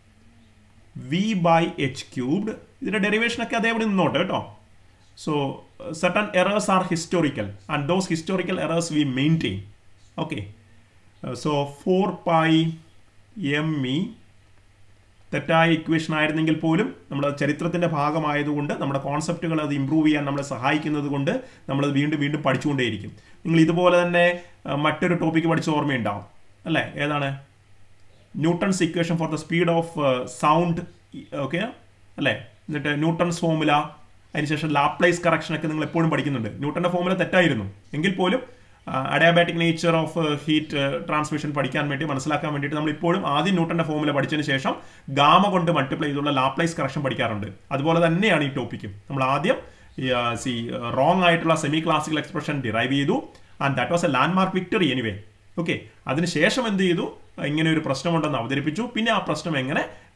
V by H cubed ഇതിന്റെ ഡെറിവേഷൻ ഒക്കെ അതേപോലെ നിന്നോട്ടെ കേട്ടോ so certain errors are historical and those historical errors we maintain okay uh, so 4 pi me തെറ്റായ ഇക്വേഷൻ ആയിരുന്നെങ്കിൽ പോലും നമ്മൾ ചരിത്രത്തിന്റെ ഭാഗമായതുകൊണ്ട് നമ്മുടെ കോൺസെപ്റ്റുകൾ അത് ഇമ്പ്രൂവ് ചെയ്യാൻ നമ്മളെ സഹായിക്കുന്നത് കൊണ്ട് നമ്മൾ വീണ്ടും വീണ്ടും പഠിച്ചുകൊണ്ടേയിരിക്കും നിങ്ങൾ ഇതുപോലെ തന്നെ മറ്റൊരു ടോപ്പിക്ക് പഠിച്ച ഓർമ്മയുണ്ടാവും അല്ലേ ഏതാണ് Newton's equation for the speed of sound okay അല്ലേ എന്നിട്ട് ന്യൂട്ടൺസ് ഫോമുല അതിനുശേഷം ലാപ്ലൈസ് കറക്ഷൻ ഒക്കെ നിങ്ങൾ എപ്പോഴും പഠിക്കുന്നുണ്ട് ന്യൂട്ടന്റെ ഫോമുല തെറ്റായിരുന്നു എങ്കിൽ പോലും adiabatic nature of heat transmission പഠിക്കാൻ വേണ്ടി മനസ്സിലാക്കാൻ വേണ്ടിയിട്ട് നമ്മൾ ഇപ്പോഴും ആദ്യം ന്യൂട്ടന്റെ ഫോമുല പഠിച്ചതിന് ശേഷം ഗാമ കൊണ്ട് മൾട്ടിപ്ലൈ ചെയ്തുള്ള ലാപ്ലൈസ് കറക്ഷൻ പഠിക്കാറുണ്ട് അതുപോലെ തന്നെയാണ് ഈ ടോപ്പിക്കും നമ്മൾ ആദ്യം സി റോങ് ആയിട്ടുള്ള സെമി ക്ലാസിക്കൽ എക്സ്പ്രഷൻ ഡിറൈവ് ചെയ്തു and that was a landmark victory anyway okay അതിനുശേഷം എന്ത് ചെയ്തു ഇങ്ങനെ ഒരു പ്രശ്നമുണ്ടെന്ന് അവതരിപ്പിച്ചു പിന്നെ ആ പ്രശ്നം എങ്ങനെ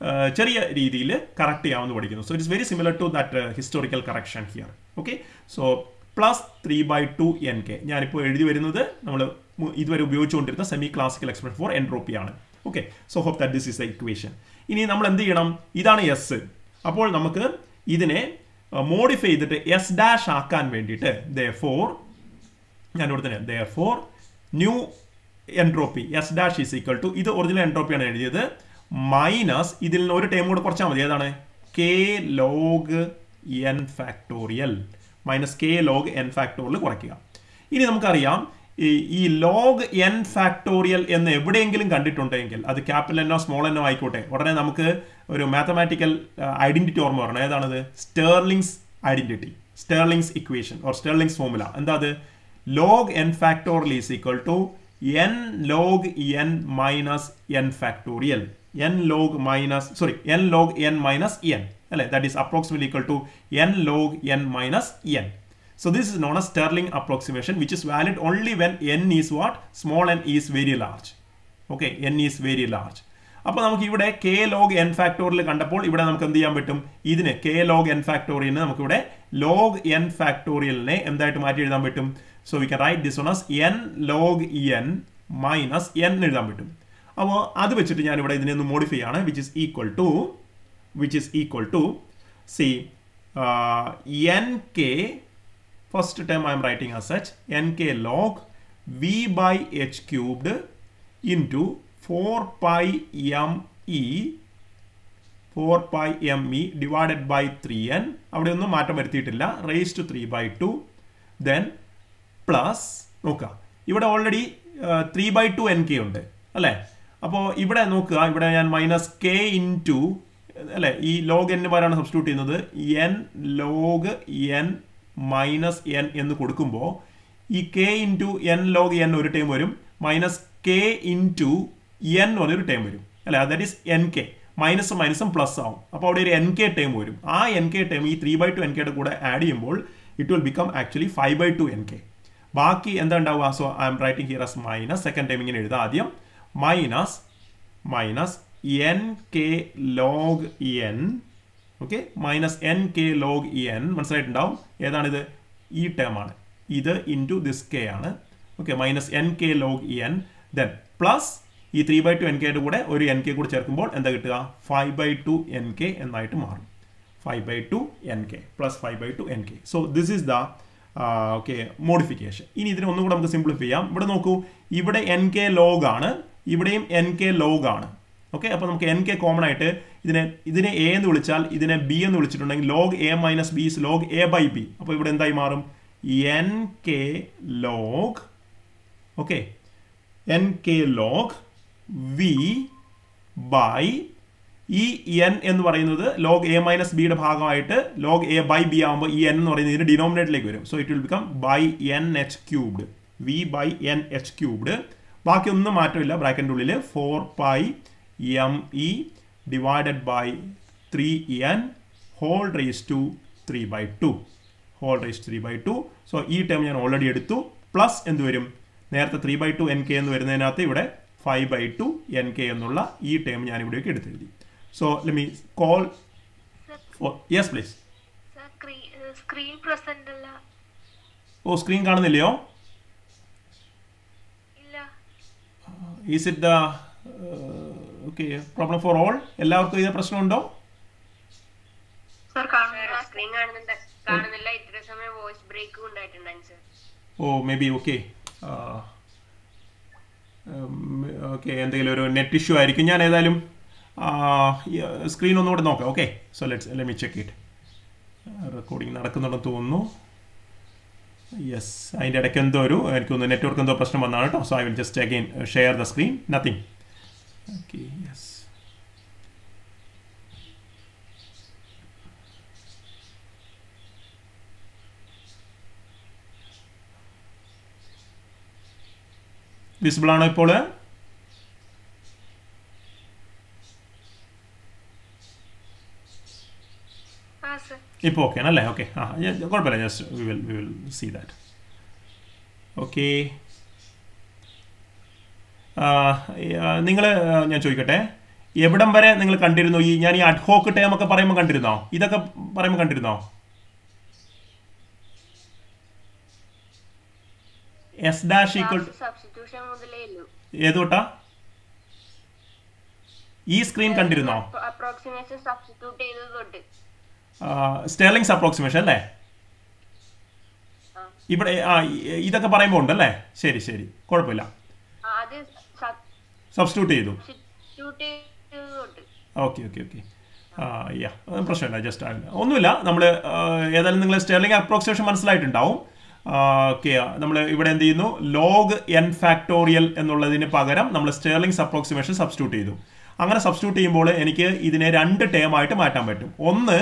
ചെറിയ രീതിയിൽ കറക്റ്റ് ചെയ്യാമെന്ന് പഠിക്കുന്നു so it's very similar to that historical correction here okay so plus three by two N K ഞാനിപ്പോൾ എഴുതി വരുന്നത് നമ്മൾ ഇതുവരെ ഉപയോഗിച്ചുകൊണ്ടിരുന്ന semi classical expression for entropy ആണ് okay so hope that this is a equation ഇനി നമ്മൾ എന്ത് ചെയ്യണം ഇതാണ് എസ് അപ്പോൾ നമുക്ക് ഇതിനെ മോഡിഫൈ ചെയ്തിട്ട് എസ് ഡാഷ് ആക്കാൻ വേണ്ടിയിട്ട് ദ ഫോർ ഞാൻ ഇവിടെ തന്നെ the for new entropy S dash is equal to ഇത് ഒറിജിനൽ എൻട്രോപ്പിയാണ് എഴുതിയത് മൈനസ് ഇതിൽ നിന്ന് ഒരു ടൈം കൂടെ കുറച്ചാൽ മതി ഏതാണ് K log N factorial minus K log N factorial കുറയ്ക്കുക ഇനി നമുക്കറിയാം ഈ ഈ ലോഗ് എൻ ഫാക്ടോറിയൽ എന്ന് എവിടെയെങ്കിലും കണ്ടിട്ടുണ്ടെങ്കിൽ അത് ക്യാപിറ്റൽ എന്നോ സ്മോൾ എന്നോ ആയിക്കോട്ടെ ഉടനെ നമുക്ക് ഒരു മാത്തമാറ്റിക്കൽ ഐഡന്റിറ്റി ഓർമ്മ വരണം ഏതാണത് Stirling's identity Stirling's equation or Stirling's formula എന്താ അത് log N factorial is equal to N log N minus N factorial N log minus sorry N log N minus N അല്ലെ that is approximately equal to N log N minus N So this is known as Stirling approximation which is valid only when n is what? Small n is very large. Okay, n is very large. അപ്പോൾ നമുക്ക് ഇവിടെ K log N factorial കണ്ടപ്പോൾ ഇവിടെ നമുക്ക് എന്ത് ചെയ്യാൻ പറ്റും ഇതിന് കെ ലോഗ് എൻ ഫാക്ടോറിയലിന് നമുക്കിവിടെ ലോഗ് എൻ ഫാക്ടോറിയലിനെ എന്തായിട്ട് മാറ്റി എഴുതാൻ പറ്റും so we can write this one as N log N minus N എഴുതാൻ പറ്റും അപ്പോൾ അത് വെച്ചിട്ട് ഞാൻ ഇവിടെ ഇതിനെ ഒന്ന് മോഡിഫൈ ആണ് which is equal to which is equal to C N K first term I am writing as such nk log v by h cubed into 4 pi m e 4 pi m e divided by 3n അവിടെ ഒന്നും മാറ്റം വരുത്തിയിട്ടില്ല raise to three by two then plus നോക്കുക ഇവിടെ already three by two N K ഉണ്ട് അല്ലേ അപ്പോൾ ഇവിടെ നോക്കുക ഇവിടെ ഞാൻ മൈനസ് കെ ഇൻ ടു അല്ലേ ഈ ലോഗ് എന്ന് പറയാനാണ് സബ്സ്റ്റിറ്റ്യൂട്ട് ചെയ്യുന്നത് N log N minus N എന്ന് കൊടുക്കുമ്പോൾ ഈ K into N log N ഒരു ടൈം വരും മൈനസ് കെ ഇൻറ്റു എൻ എന്നൊരു ടൈം വരും അല്ലെ ദാറ്റ് ഈസ് എൻ കെ മൈനസും മൈനസും പ്ലസ് ആവും അപ്പോൾ അവിടെ ഒരു എൻ കെ ടൈം വരും ആ എൻ കെ ടൈം ഈ ത്രീ ബൈ ടു എൻ കെയുടെ കൂടെ ആഡ് ചെയ്യുമ്പോൾ it will become actually five by two N K ബാക്കി എന്താ ഉണ്ടാവുക so I M writing here as minus second time ഇങ്ങനെ എഴുതാം ആദ്യം minus minus N K log N okay minus N K log N മനസ്സിലായിട്ടുണ്ടാവും ഏതാണിത് ഈ ടേം ആണ് ഇത് ഇൻറ്റു ദിസ് കെ ആണ് okay minus N K log N then plus ഈ ത്രീ ബൈ ടു എൻ കെയുടെ കൂടെ ഒരു എൻ കെ കൂടെ ചേർക്കുമ്പോൾ എന്താ കിട്ടുക five by two N K എന്നായിട്ട് മാറും five by two N K plus five by two N K so this is the okay modification ഇനി ഇതിനെ ഒന്നും കൂടെ നമുക്ക് സിംപ്ലിഫൈ ചെയ്യാം ഇവിടെ നോക്കൂ ഇവിടെ എൻ കെ ലോഗ് ആണ് ഇവിടെയും എൻ കെ ലോഗ് ആണ് ഓക്കെ അപ്പോൾ നമുക്ക് എൻ കെ കോമൺ ആയിട്ട് ഇതിനെ ഇതിനെ എ എന്ന് വിളിച്ചാൽ ഇതിനെ ബി എന്ന് വിളിച്ചിട്ടുണ്ടെങ്കിൽ log A minus B is log A by B അപ്പോൾ ഇവിടെ എന്തായി മാറും N K log okay N K log V by ഈ എൻ എന്ന് പറയുന്നത് ലോഗ് എ മൈനസ് ബിയുടെ ഭാഗമായിട്ട് ലോഗ് എ ബൈ ബി ആകുമ്പോൾ ഈ എൻ എന്ന് പറയുന്നത് ഇതിന്റെ ഡിനോമിനേറ്ററിലേക്ക് വരും so it will become by N H cubed V by N H cubed ബാക്കി ഒന്നും മാറ്റമില്ല ബ്രാക്കറ്റിൻ്റെ ഉള്ളിൽ four pi M E divided by three N whole raise to three by two whole raise three by two so ഈ term ഞാൻ already എടുത്തു plus എന്ത് വരും നേരത്തെ three by two N K എന്ന് വരുന്നതിനകത്ത് ഇവിടെ five by two N K എന്നുള്ള ഈ ടേം ഞാൻ ഇവിടേക്ക് എടുത്തെഴുതി so let me call yes please screen present അല്ല ഓ സ്ക്രീൻ കാണുന്നില്ലയോ ഇല്ല is it the okay problem for all എല്ലാവർക്കും ഇതേ പ്രശ്നമുണ്ടോ സർ കാണുന്നില്ല സ്ക്രീൻ കാണുന്നുണ്ട് കാണുന്നില്ല ഇത്ര സമയം വോയിസ് ബ്രേക്ക് ഉണ്ടായിട്ടുണ്ടായിരുന്നു sir oh maybe okay okay എന്തെങ്കിലും ഒരു നെറ്റ് ഇഷ്യൂ ആയിരിക്കും ഞാൻ ഏതായാലും സ്ക്രീൻ ഒന്നുകൂടെ നോക്കാം okay so let's let me check it recording നടക്കുന്നുണ്ടെന്ന് തോന്നുന്നു യെസ് അതിൻ്റെ ഇടയ്ക്ക് എന്തോ ഒരു എനിക്കൊന്ന് നെറ്റ്വർക്ക് എന്തോ പ്രശ്നം വന്നാണ് കേട്ടോ so I will just again share the screen nothing okay yes visible ആണോ ഇപ്പോൾ ആ സർ ഇപ്പോൾ ഓക്കെ ആണല്ലേ ഓക്കെ ആ ഞാൻ- കുഴപ്പമില്ല just we will we will see that okay നിങ്ങൾ ഞാൻ ചോദിക്കട്ടെ എവിടം വരെ നിങ്ങൾ കണ്ടിരുന്നു ഈ ഞാൻ ഈ അഡ്ഹോക്ക് ടേം ഒക്കെ പറയുമ്പോൾ കണ്ടിരുന്നോ ഇതൊക്കെ പറയുമ്പോൾ കണ്ടിരുന്നോ എസ് ഡാഷ് ഈക്വൽ സബ്സ്റ്റിറ്റ്യൂഷൻ മുതലേ ഉള്ളൂ ഏത് തൊട്ടാ ഈ സ്ക്രീൻ കണ്ടിരുന്നോ അപ്രോക്സിമേഷൻ സബ്സ്റ്റിറ്റ്യൂട്ട് ചെയ്തത് തൊട്ട് സ്റ്റേർലിംഗ്സ് അപ്രോക്സിമേഷൻ അല്ലേ ആ. ഇവിടെ ആ ഇ- ഇതൊക്കെ പറയുമ്പോൾ ഉണ്ടല്ലേ ശരി ശരി കുഴപ്പമില്ല ആ, അത് സബ്സ്റ്റിറ്റ്യൂട്ട് ചെയ്തു സബ്സ്റ്റിറ്റ്യൂട്ട് ചെയ്തത് തൊട്ട് ഓക്കെ ഓക്കെ ഓക്കെ യാ പ്രശ്നമില്ല ജസ്റ്റ് ഒന്നുമില്ല നമ്മൾ ഏതായാലും നിങ്ങൾ സ്റ്റെർലിംഗ് അപ്രോക്സിമേഷൻ മനസ്സിലായിട്ടുണ്ടാവും ഓക്കെ നമ്മൾ ഇവിടെ എന്ത് ചെയ്യുന്നു ലോഗ് എൻ ഫാക്ടോറിയൽ എന്നുള്ളതിന് പകരം നമ്മൾ സ്റ്റെർലിംഗ്സ് അപ്രോക്സിമേഷൻ സബ്സ്റ്റിറ്റ്യൂട്ട് ചെയ്തു അങ്ങനെ സബ്സ്റ്റിറ്റ്യൂട്ട് ചെയ്യുമ്പോൾ എനിക്ക് ഇതിനെ രണ്ട് ടേം ആയിട്ട് മാറ്റാൻ പറ്റും ഒന്ന്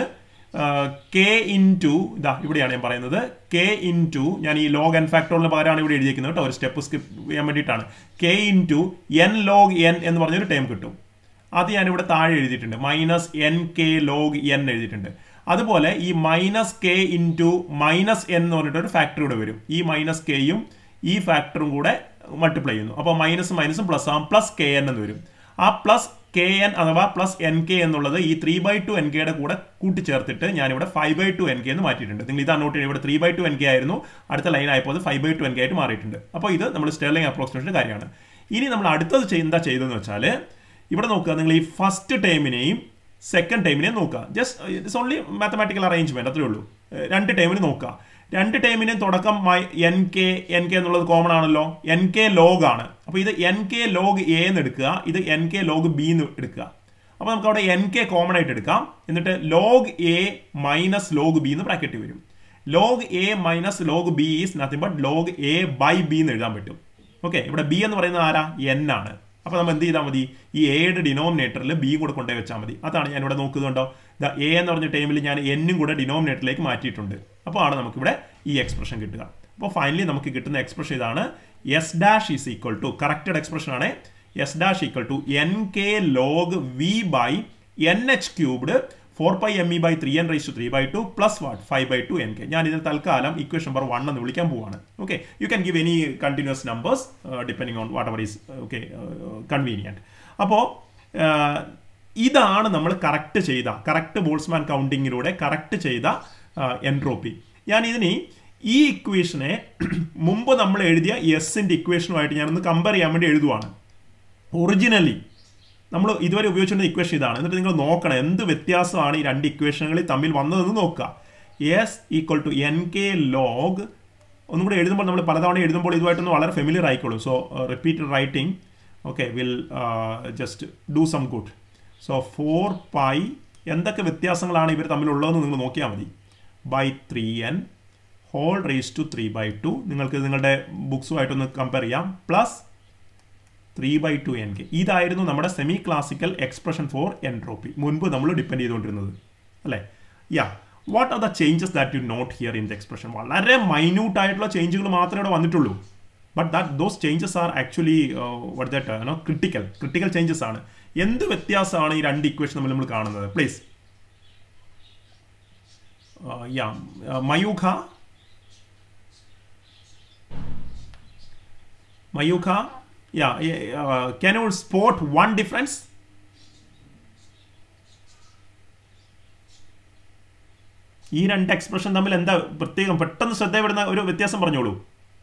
കെ ഇൻ ടു ഇതാ ഇവിടെയാണ് ഞാൻ പറയുന്നത് കെ ഇൻ ടു ഞാൻ ഈ ലോഗ് എൻ ഫാക്ടോറിന് പകരമാണ് ഇവിടെ എഴുതിയിരിക്കുന്നത് കേട്ടോ ഒരു സ്റ്റെപ്പ് സ്കിപ്പ് ചെയ്യാൻ വേണ്ടിയിട്ടാണ് K into N log N എന്ന് പറഞ്ഞൊരു ടേം കിട്ടും അത് ഞാനിവിടെ താഴെ എഴുതിയിട്ടുണ്ട് minus N K log N എഴുതിയിട്ടുണ്ട് അതുപോലെ ഈ minus K into minus N എന്ന് പറഞ്ഞിട്ട് ഒരു ഫാക്ടർ ഇവിടെ വരും ഈ മൈനസ് കെയും ഈ ഫാക്ടറും കൂടെ മൾട്ടിപ്ലൈ ചെയ്യുന്നു അപ്പോൾ മൈനസ് മൈനസും പ്ലസ് ആവും പ്ലസ് കെ എൻ എന്ന് വരും ആ പ്ലസ് കെ എൻ അഥവാ പ്ലസ് എൻ കെ എന്നുള്ളത് ഈ ത്രീ ബൈ ടു എൻ കെയുടെ കൂടെ കൂട്ടിച്ചേർത്തിട്ട് ഞാനിവിടെ five by two N K എന്ന് മാറ്റിയിട്ടുണ്ട് നിങ്ങൾ ഇത് നോട്ട് ഇവിടെ three by two N K ആയിരുന്നു അടുത്ത ലൈൻ ആയപ്പോൾ അത് five by two N K ആയിട്ട് മാറിയിട്ടുണ്ട് അപ്പോൾ ഇത് നമ്മൾ സ്റ്റെർലിംഗ് അപ്രോക്സിമേഷൻ്റെ കാര്യമാണ് ഇനി നമ്മൾ അടുത്തത് ചെയ്- എന്താ ചെയ്തതെന്ന് വെച്ചാൽ ഇവിടെ നോക്കുക നിങ്ങൾ ഈ ഫസ്റ്റ് ടൈമിനെയും സെക്കൻഡ് ടൈമിനെയും നോക്കുക just it's only mathematical arrangement അത്രേ ഉള്ളൂ ഏഹ് രണ്ട് ടൈമിന് നോക്കുക രണ്ട് ടൈമിന് തുടക്കം എൻ കെ എൻ കെ എന്നുള്ളത് കോമൺ ആണല്ലോ എൻ കെ ലോഗ് ആണ് അപ്പോൾ ഇത് എൻ കെ ലോഗ് എ എന്ന് എടുക്കുക ഇത് എൻ കെ ലോഗ് ബി എന്ന് എടുക്കുക അപ്പോൾ നമുക്ക് അവിടെ എൻ കെ കോമൺ ആയിട്ട് എടുക്കാം എന്നിട്ട് log A minus log B എന്ന് ബ്രാക്കറ്റ് വരും log A minus log B is nothing but log A by B എന്ന് എഴുതാൻ പറ്റും ഓക്കെ ഇവിടെ ബി എന്ന് പറയുന്നത് ആരാ എൻ ആണ് അപ്പോൾ നമ്മൾ എന്ത് ചെയ്താൽ മതി ഈ എയുടെ ഡിനോമിനേറ്ററിൽ ബിയും കൂടെ കൊണ്ടുപോയി വെച്ചാൽ മതി അതാണ് ഞാൻ ഇവിടെ നോക്കുന്നുണ്ടോ ദ എ എന്ന് പറഞ്ഞ ടൈമിൽ ഞാൻ എന്നും കൂടെ ഡിനോമിനേറ്ററിലേക്ക് മാറ്റിയിട്ടുണ്ട് അപ്പോൾ ആണ് നമുക്കിവിടെ ഈ എക്സ്പ്രഷൻ കിട്ടുക അപ്പോൾ ഫൈനലി നമുക്ക് കിട്ടുന്ന എക്സ്പ്രഷൻ ഇതാണ് S dash is equal to corrected expression ആണ് S dash equal to N K log V by N H cubed four pi M E by three N raise to three by two plus what five by two N K ഞാൻ ഇതിൽ തൽക്കാലം equation number one എന്ന് വിളിക്കാൻ പോവാണ് okay you can give any continuous numbers depending on whatever is okay convenient അപ്പോൾ ഇതാണ് നമ്മൾ correct ചെയ്ത കറക്റ്റ് ബോൾസ്മാൻ കൗണ്ടിങ്ങിലൂടെ കറക്റ്റ് ചെയ്ത എൻട്രോപ്പി ഞാൻ ഇതിന് ഈ ഇക്വേഷനെ മുമ്പ് നമ്മൾ എഴുതിയ എസിൻ്റെ ഇക്വേഷനുമായിട്ട് ഞാനൊന്ന് കമ്പയർ ചെയ്യാൻ വേണ്ടി എഴുതുവാണ് ഒറിജിനലി നമ്മൾ ഇതുവരെ ഉപയോഗിച്ചിരുന്ന ഇക്വേഷൻ ഇതാണ് എന്നിട്ട് നിങ്ങൾ നോക്കണം എന്ത് വ്യത്യാസമാണ് ഈ രണ്ട് ഇക്വേഷനുകളിൽ തമ്മിൽ വന്നതെന്ന് നോക്കുക S equal to N K log ഒന്നും കൂടെ എഴുതുമ്പോൾ നമ്മൾ പലതവണ എഴുതുമ്പോൾ ഇതുമായിട്ടൊന്ന് വളരെ ഫെമിലിയർ ആയിക്കോളും so repeated writing okay will just do some good so four pi എന്തൊക്കെ വ്യത്യാസങ്ങളാണ് ഇവർ തമ്മിലുള്ളതെന്ന് നിങ്ങൾ നോക്കിയാൽ മതി by three N whole raise to three by two നിങ്ങൾക്ക് നിങ്ങളുടെ ബുക്സുമായിട്ടൊന്ന് കമ്പയർ ചെയ്യാം plus three by two N K ഇതായിരുന്നു നമ്മുടെ semi classical expression for entropy മുൻപ് നമ്മൾ ഡിപ്പെൻഡ് ചെയ്തുകൊണ്ടിരുന്നത് അല്ലേ yeah what are the changes that you note here in the expression വളരെ മൈന്യൂട്ട് ആയിട്ടുള്ള ചേഞ്ചുകൾ മാത്രമേ ഇവിടെ വന്നിട്ടുള്ളൂ but that those changes are actually what that no critical critical changes ആണ് എന്ത് വ്യത്യാസമാണ് ഈ രണ്ട് ഇക്വേഷൻ തമ്മിൽ നമ്മൾ കാണുന്നത് please yeah Mayukha Mayukha yeah, yeah uh, can you spot one difference ഈ രണ്ട് എക്സ്പ്രഷൻ തമ്മിൽ എന്താ പ്രത്യേകം പെട്ടെന്ന് ശ്രദ്ധപ്പെടുന്ന ഒരു വ്യത്യാസം പറഞ്ഞോളൂ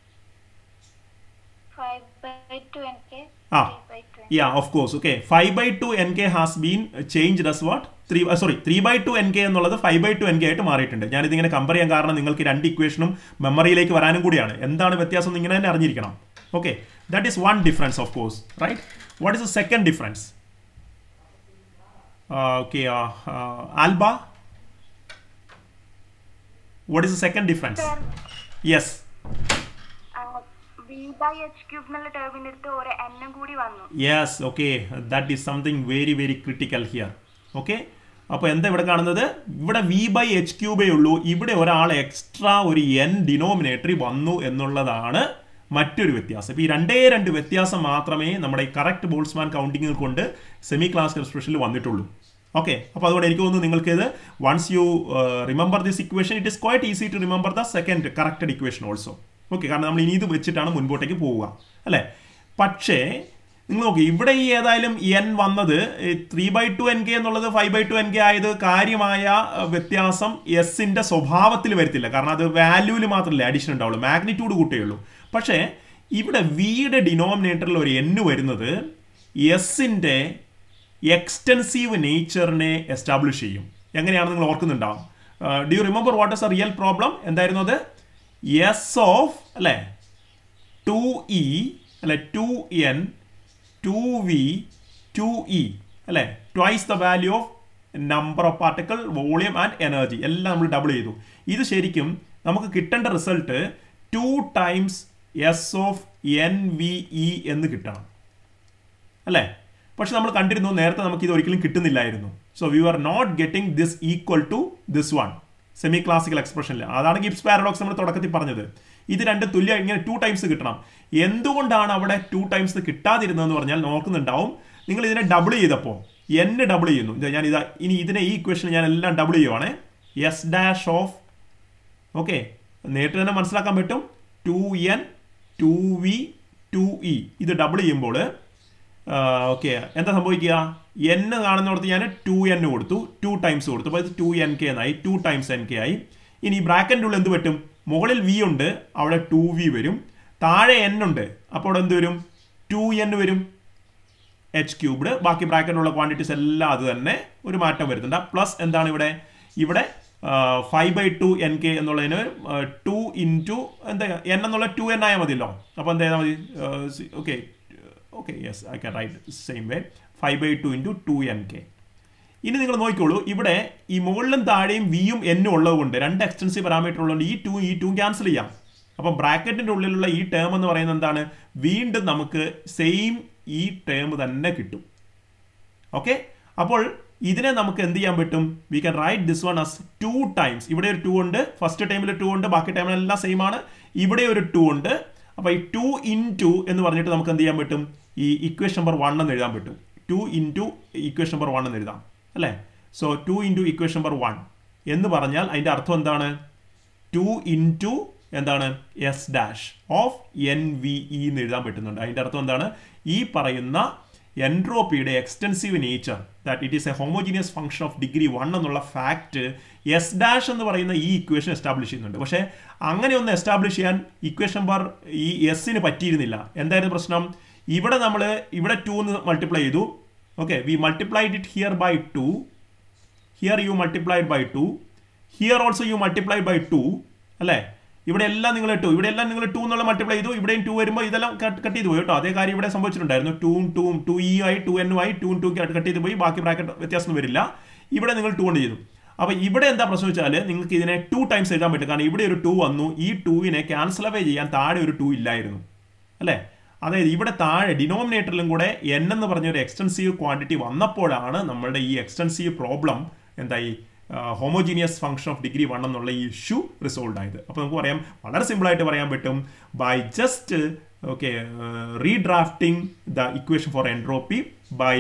five by two and k. Ah. three by two. Yeah of course okay five by two N K has been change does what three sorry three by two N K എന്നുള്ളത് five by two N K ആയിട്ട് മാറിയിട്ടുണ്ട് ഞാനിതിങ്ങനെ compare ചെയ്യാൻ കാരണം നിങ്ങൾക്ക് രണ്ട് ഇക്വേഷനും മെമ്മറിയിലേക്ക് വരാനും കൂടിയാണ് എന്താണ് വ്യത്യാസം എന്ന് ഇങ്ങനെ തന്നെ അറിഞ്ഞിരിക്കണം okay that is one difference of course right what is the second difference okay Alba what is the second difference yes B by H cube എന്നുള്ള ടേമിൻ്റെ അടുത്ത് ഒരു എണ്ണം കൂടി വന്നു yes okay that is something very very critical here okay അപ്പോൾ എന്താ ഇവിടെ കാണുന്നത് ഇവിടെ വി ബൈ എച്ച് ക്യൂബേ ഉള്ളൂ ഇവിടെ ഒരാൾ എക്സ്ട്രാ ഒരു എൻ ഡിനോമിനേറ്ററി വന്നു എന്നുള്ളതാണ് മറ്റൊരു വ്യത്യാസം ഇപ്പോൾ ഈ രണ്ടേ രണ്ട് വ്യത്യാസം മാത്രമേ നമ്മുടെ ഈ കറക്റ്റ് ബോൾസ്മാൻ കൗണ്ടിങ് കൊണ്ട് സെമി ക്ലാസ് എക്സ്പ്രഷനിൽ വന്നിട്ടുള്ളൂ ഓക്കെ അപ്പോൾ അതുകൊണ്ട് എനിക്ക് തോന്നുന്നു നിങ്ങൾക്ക് ഇത് once you remember this equation it is quite easy to remember the second corrected equation also okay കാരണം നമ്മൾ ഇനി ഇത് വെച്ചിട്ടാണ് മുൻപോട്ടേക്ക് പോവുക അല്ലേ പക്ഷേ നിങ്ങൾ നോക്കി ഇവിടെ ഈ ഏതായാലും എൻ വന്നത് three by two N K എന്നുള്ളത് five by two N K ആയത് കാര്യമായ അഹ്, വ്യത്യാസം എസിന്റെ സ്വഭാവത്തിൽ വരുത്തില്ല കാരണം അത് വാല്യൂവിൽ മാത്രമല്ലേ അഡീഷൻ ഉണ്ടാവുള്ളൂ മാഗ്നിറ്റ്യൂഡ് കൂട്ടുകയുള്ളൂ പക്ഷേ ഇവിടെ വിയുടെ ഡിനോമിനേറ്ററിൽ ഒരു എൻ വരുന്നത് എസിന്റെ എക്സ്റ്റൻസീവ് നേച്ചറിനെ എസ്റ്റാബ്ലിഷ് ചെയ്യും എങ്ങനെയാണ് നിങ്ങൾ ഓർക്കുന്നുണ്ടാവും do you remember what is a real problem എന്തായിരുന്നു അത് എസ് ഓഫ് അല്ലേ ടു ഇ അല്ലെ two N two V two E അല്ലെ twice the value of number of particle volume and energy എല്ലാം നമ്മൾ ഡബിൾ ചെയ്തു ഇത് ശരിക്കും നമുക്ക് കിട്ടേണ്ട result two times S of N V E എന്ന് കിട്ടണം അല്ലേ പക്ഷെ നമ്മൾ കണ്ടിരുന്നു നേരത്തെ നമുക്ക് ഇത് ഒരിക്കലും കിട്ടുന്നില്ലായിരുന്നു so we are not getting this equal to this one semi classical എക്സ്പ്രഷനിൽ അതാണ് ഗിബ്സ് പാരഡോക്സ് നമ്മൾ തുടക്കത്തിൽ പറഞ്ഞത് ഇത് രണ്ട് തുല്യ ഇങ്ങനെ ടു ടൈംസ് കിട്ടണം എന്തുകൊണ്ടാണ് അവിടെ ടു ടൈംസ് കിട്ടാതിരുന്നതെന്ന് പറഞ്ഞാൽ നോക്കുന്നുണ്ടാവും നിങ്ങൾ ഇതിനെ ഡബിൾ ചെയ്തപ്പോൾ എൻ ഡബിൾ ചെയ്യുന്നു ഇത് ഞാൻ ഇതാ ഇനി ഇതിനെ ഈ ഇക്വേഷൻ ഞാൻ എല്ലാം ഡബിൾ ചെയ്യുവാണേ എസ് ഡാഷ് ഓഫ് ഓക്കെ നേരിട്ട് തന്നെ മനസ്സിലാക്കാൻ പറ്റും two N two V two E ഇത് ഡബിൾ ചെയ്യുമ്പോൾ ഓക്കെ എന്താ സംഭവിക്കുക എൻ കാണുന്നിടത്ത് ഞാൻ ടു എൻ കൊടുത്തു ടു ടൈംസ് കൊടുത്തു അപ്പോൾ ഇത് ടു എൻ കെ എന്നായി ടു ടൈംസ് എൻ കെ ആയി ഇനി ഈ ബ്രാക്കറ്റിൻ്റെ ഉള്ളിൽ എന്ത് പറ്റും മുകളിൽ വി ഉണ്ട് അവിടെ ടു വി വരും താഴെ എൻ ഉണ്ട് അപ്പോൾ അവിടെ എന്ത് വരും ടു എൻ വരും എച്ച് ക്യൂബ്ഡ് ബാക്കി ബ്രാക്കറ്റിലുള്ള ക്വാണ്ടിറ്റീസ് എല്ലാം അത് തന്നെ ഒരു മാറ്റം വരുന്നുണ്ട് പ്ലസ് എന്താണ് ഇവിടെ ഇവിടെ five by two N K എന്നുള്ളതിന് ടു ഇൻറ്റു എന്താ എൻ എന്നുള്ള ടു എൻ ആയാൽ മതിയല്ലോ അപ്പോൾ എന്ത് ചെയ്താൽ മതി okay okay yes I can write same way five by two into two N K ഇനി നിങ്ങൾ നോക്കിക്കോളൂ ഇവിടെ ഈ മുകളിലും താഴെയും വിയും എന്നും ഉള്ളതുകൊണ്ട് രണ്ട് എക്സ്റ്റൻസീവ് പാരാമീറ്റർ ഉള്ളതുകൊണ്ട് ഈ ടു ഈ ടു ക്യാൻസൽ ചെയ്യാം അപ്പം ബ്രാക്കറ്റിന്റെ ഉള്ളിലുള്ള ഈ ടേം എന്ന് പറയുന്നത് എന്താണ് വീണ്ടും നമുക്ക് സെയിം ഈ ടേം തന്നെ കിട്ടും ഓക്കെ അപ്പോൾ ഇതിനെ നമുക്ക് എന്ത് ചെയ്യാൻ പറ്റും we can write this one as two times ഇവിടെ ഒരു ടു ഉണ്ട് ഫസ്റ്റ് ടൈമിൽ ടു ഉണ്ട് ബാക്കി ടൈമിലെല്ലാം സെയിം ആണ് ഇവിടെ ഒരു ടു ഉണ്ട് അപ്പോൾ ഈ ടു ഇൻ ടു എന്ന് പറഞ്ഞിട്ട് നമുക്ക് എന്ത് ചെയ്യാൻ പറ്റും ഈ ഇക്വേഷൻ നമ്പർ വൺ എന്ന് എഴുതാൻ പറ്റും two into equation number one എന്ന് എഴുതാം അല്ലേ so two into equation number one എന്ന് പറഞ്ഞാൽ അതിൻ്റെ അർത്ഥം എന്താണ് ടു ഇൻറ്റു എന്താണ് S dash of N V E എന്ന് എഴുതാൻ പറ്റുന്നുണ്ട് അതിൻ്റെ അർത്ഥം എന്താണ് ഈ പറയുന്ന എൻട്രോപ്പിയുടെ extensive nature that it is a homogeneous function of degree one എന്നുള്ള ഫാക്ട് എസ് ഡാഷ് എന്ന് പറയുന്ന ഈ ഇക്വേഷൻ എസ്റ്റാബ്ലിഷ് ചെയ്യുന്നുണ്ട് പക്ഷേ അങ്ങനെ ഒന്ന് എസ്റ്റാബ്ലിഷ് ചെയ്യാൻ ഇക്വേഷൻ നമ്പർ ഈ എസിന് പറ്റിയിരുന്നില്ല എന്തായിരുന്നു പ്രശ്നം ഇവിടെ നമ്മൾ ഇവിടെ ടു എന്ന് മൾട്ടിപ്ലൈ ചെയ്തു okay we multiplied it here by two here you multiplied by two here also you multiplied by two അല്ലേ ഇവിടെ എല്ലാം നിങ്ങൾ ടു ഇവിടെ എല്ലാം നിങ്ങൾ ടു എന്നുള്ള മൾട്ടിപ്ലൈ ചെയ്തു ഇവിടെയും ടു വരുമ്പോൾ ഇതെല്ലാം കട്ട് ചെയ്ത് പോയി കേട്ടോ അതേ കാര്യം ഇവിടെ സംഭവിച്ചിട്ടുണ്ടായിരുന്നു ടൂവും ടൂവും ടു ഇ ആയി ടു എന്നും ആയി ടു ടു കട്ട് ചെയ്ത് പോയി ബാക്കി ബ്രാക്കറ്റ് വ്യത്യാസം വരില്ല ഇവിടെ നിങ്ങൾ ടു കൊണ്ട് ചെയ്തു അപ്പോൾ ഇവിടെ എന്താ പ്രശ്നം വെച്ചാൽ നിങ്ങൾക്ക് ഇതിനെ ടു ടൈംസ് എഴുതാൻ പറ്റും കാരണം ഇവിടെ ഒരു ടു വന്നു ഈ ടൂവിനെ ക്യാൻസൽ അവേ ചെയ്യാൻ താഴെ ഒരു ടു ഇല്ലായിരുന്നു അല്ലേ അതായത് ഇവിടെ താഴെ ഡിനോമിനേറ്ററിലും കൂടെ എൻ എന്ന് പറഞ്ഞ ഒരു എക്സ്റ്റൻസീവ് ക്വാണ്ടിറ്റി വന്നപ്പോഴാണ് നമ്മളുടെ ഈ എക്സ്റ്റൻസീവ് പ്രോബ്ലം എന്തായി homogeneous function of degree one എന്നുള്ള ഈ ഇഷ്യൂ റിസോൾവ് ആയത് അപ്പോൾ നമുക്ക് പറയാം വളരെ സിമ്പിളായിട്ട് പറയാൻ പറ്റും by just okay redrafting the equation for entropy by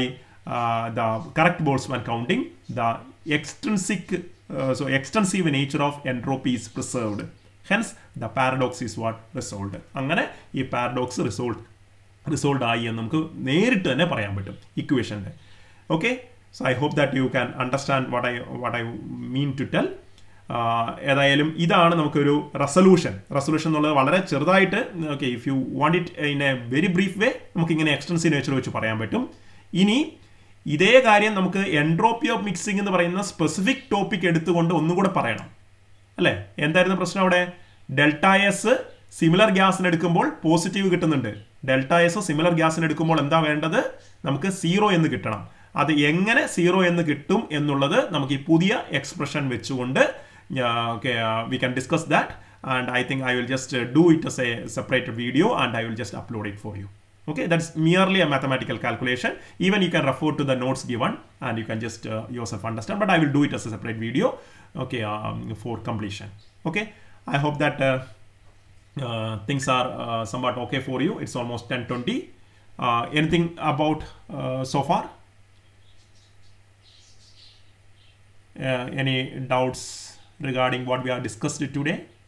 the correct Boltzmann counting the extensive so extensive nature of entropy is preserved hence the paradox is what resolve അങ്ങനെ ഈ പാരഡോക്സ് റിസോൾവ് റിസോൾവ് ആയി എന്ന് നമുക്ക് നേരിട്ട് തന്നെ പറയാൻ പറ്റും ഇക്വേഷൻ്റെ okay so I hope that you can understand what I what I mean to tell ഏതായാലും ഇതാണ് നമുക്കൊരു റെസൊല്യൂഷൻ റെസൊല്യൂഷൻ എന്നുള്ളത് വളരെ ചെറുതായിട്ട് okay if you want it in a very brief way നമുക്ക് ഇങ്ങനെ എക്സ്റ്റൻസീവ് നേച്ചർ വെച്ച് പറയാൻ പറ്റും ഇനി ഇതേ കാര്യം നമുക്ക് എൻട്രോപ്പി ഓഫ് മിക്സിംഗ് എന്ന് പറയുന്ന സ്പെസിഫിക് ടോപ്പിക് എടുത്തുകൊണ്ട് ഒന്നും കൂടെ പറയണം അല്ലേ എന്തായിരുന്നു പ്രശ്നം അവിടെ ഡെൽറ്റ എസ് സിമിലർ ഗ്യാസിന് എടുക്കുമ്പോൾ പോസിറ്റീവ് കിട്ടുന്നുണ്ട് ഡെൽറ്റ എസ് സിമിലർ ഗ്യാസിന് എടുക്കുമ്പോൾ എന്താ വേണ്ടത് നമുക്ക് സീറോ എന്ന് കിട്ടണം അത് എങ്ങനെ സീറോ എന്ന് കിട്ടും എന്നുള്ളത് നമുക്ക് ഈ പുതിയ എക്സ്പ്രഷൻ വെച്ചുകൊണ്ട് okay we can discuss that and I think I will just do it as a separate video and I will just upload it for you okay that's merely a mathematical calculation even you can refer to the notes given and you can just uh, yourself understand but i will do it as a separate video okay um, for completion okay i hope that uh, uh, things are uh, somewhat okay for you it's almost 1020 uh, anything about uh, so far uh, any doubts regarding what we have discussed today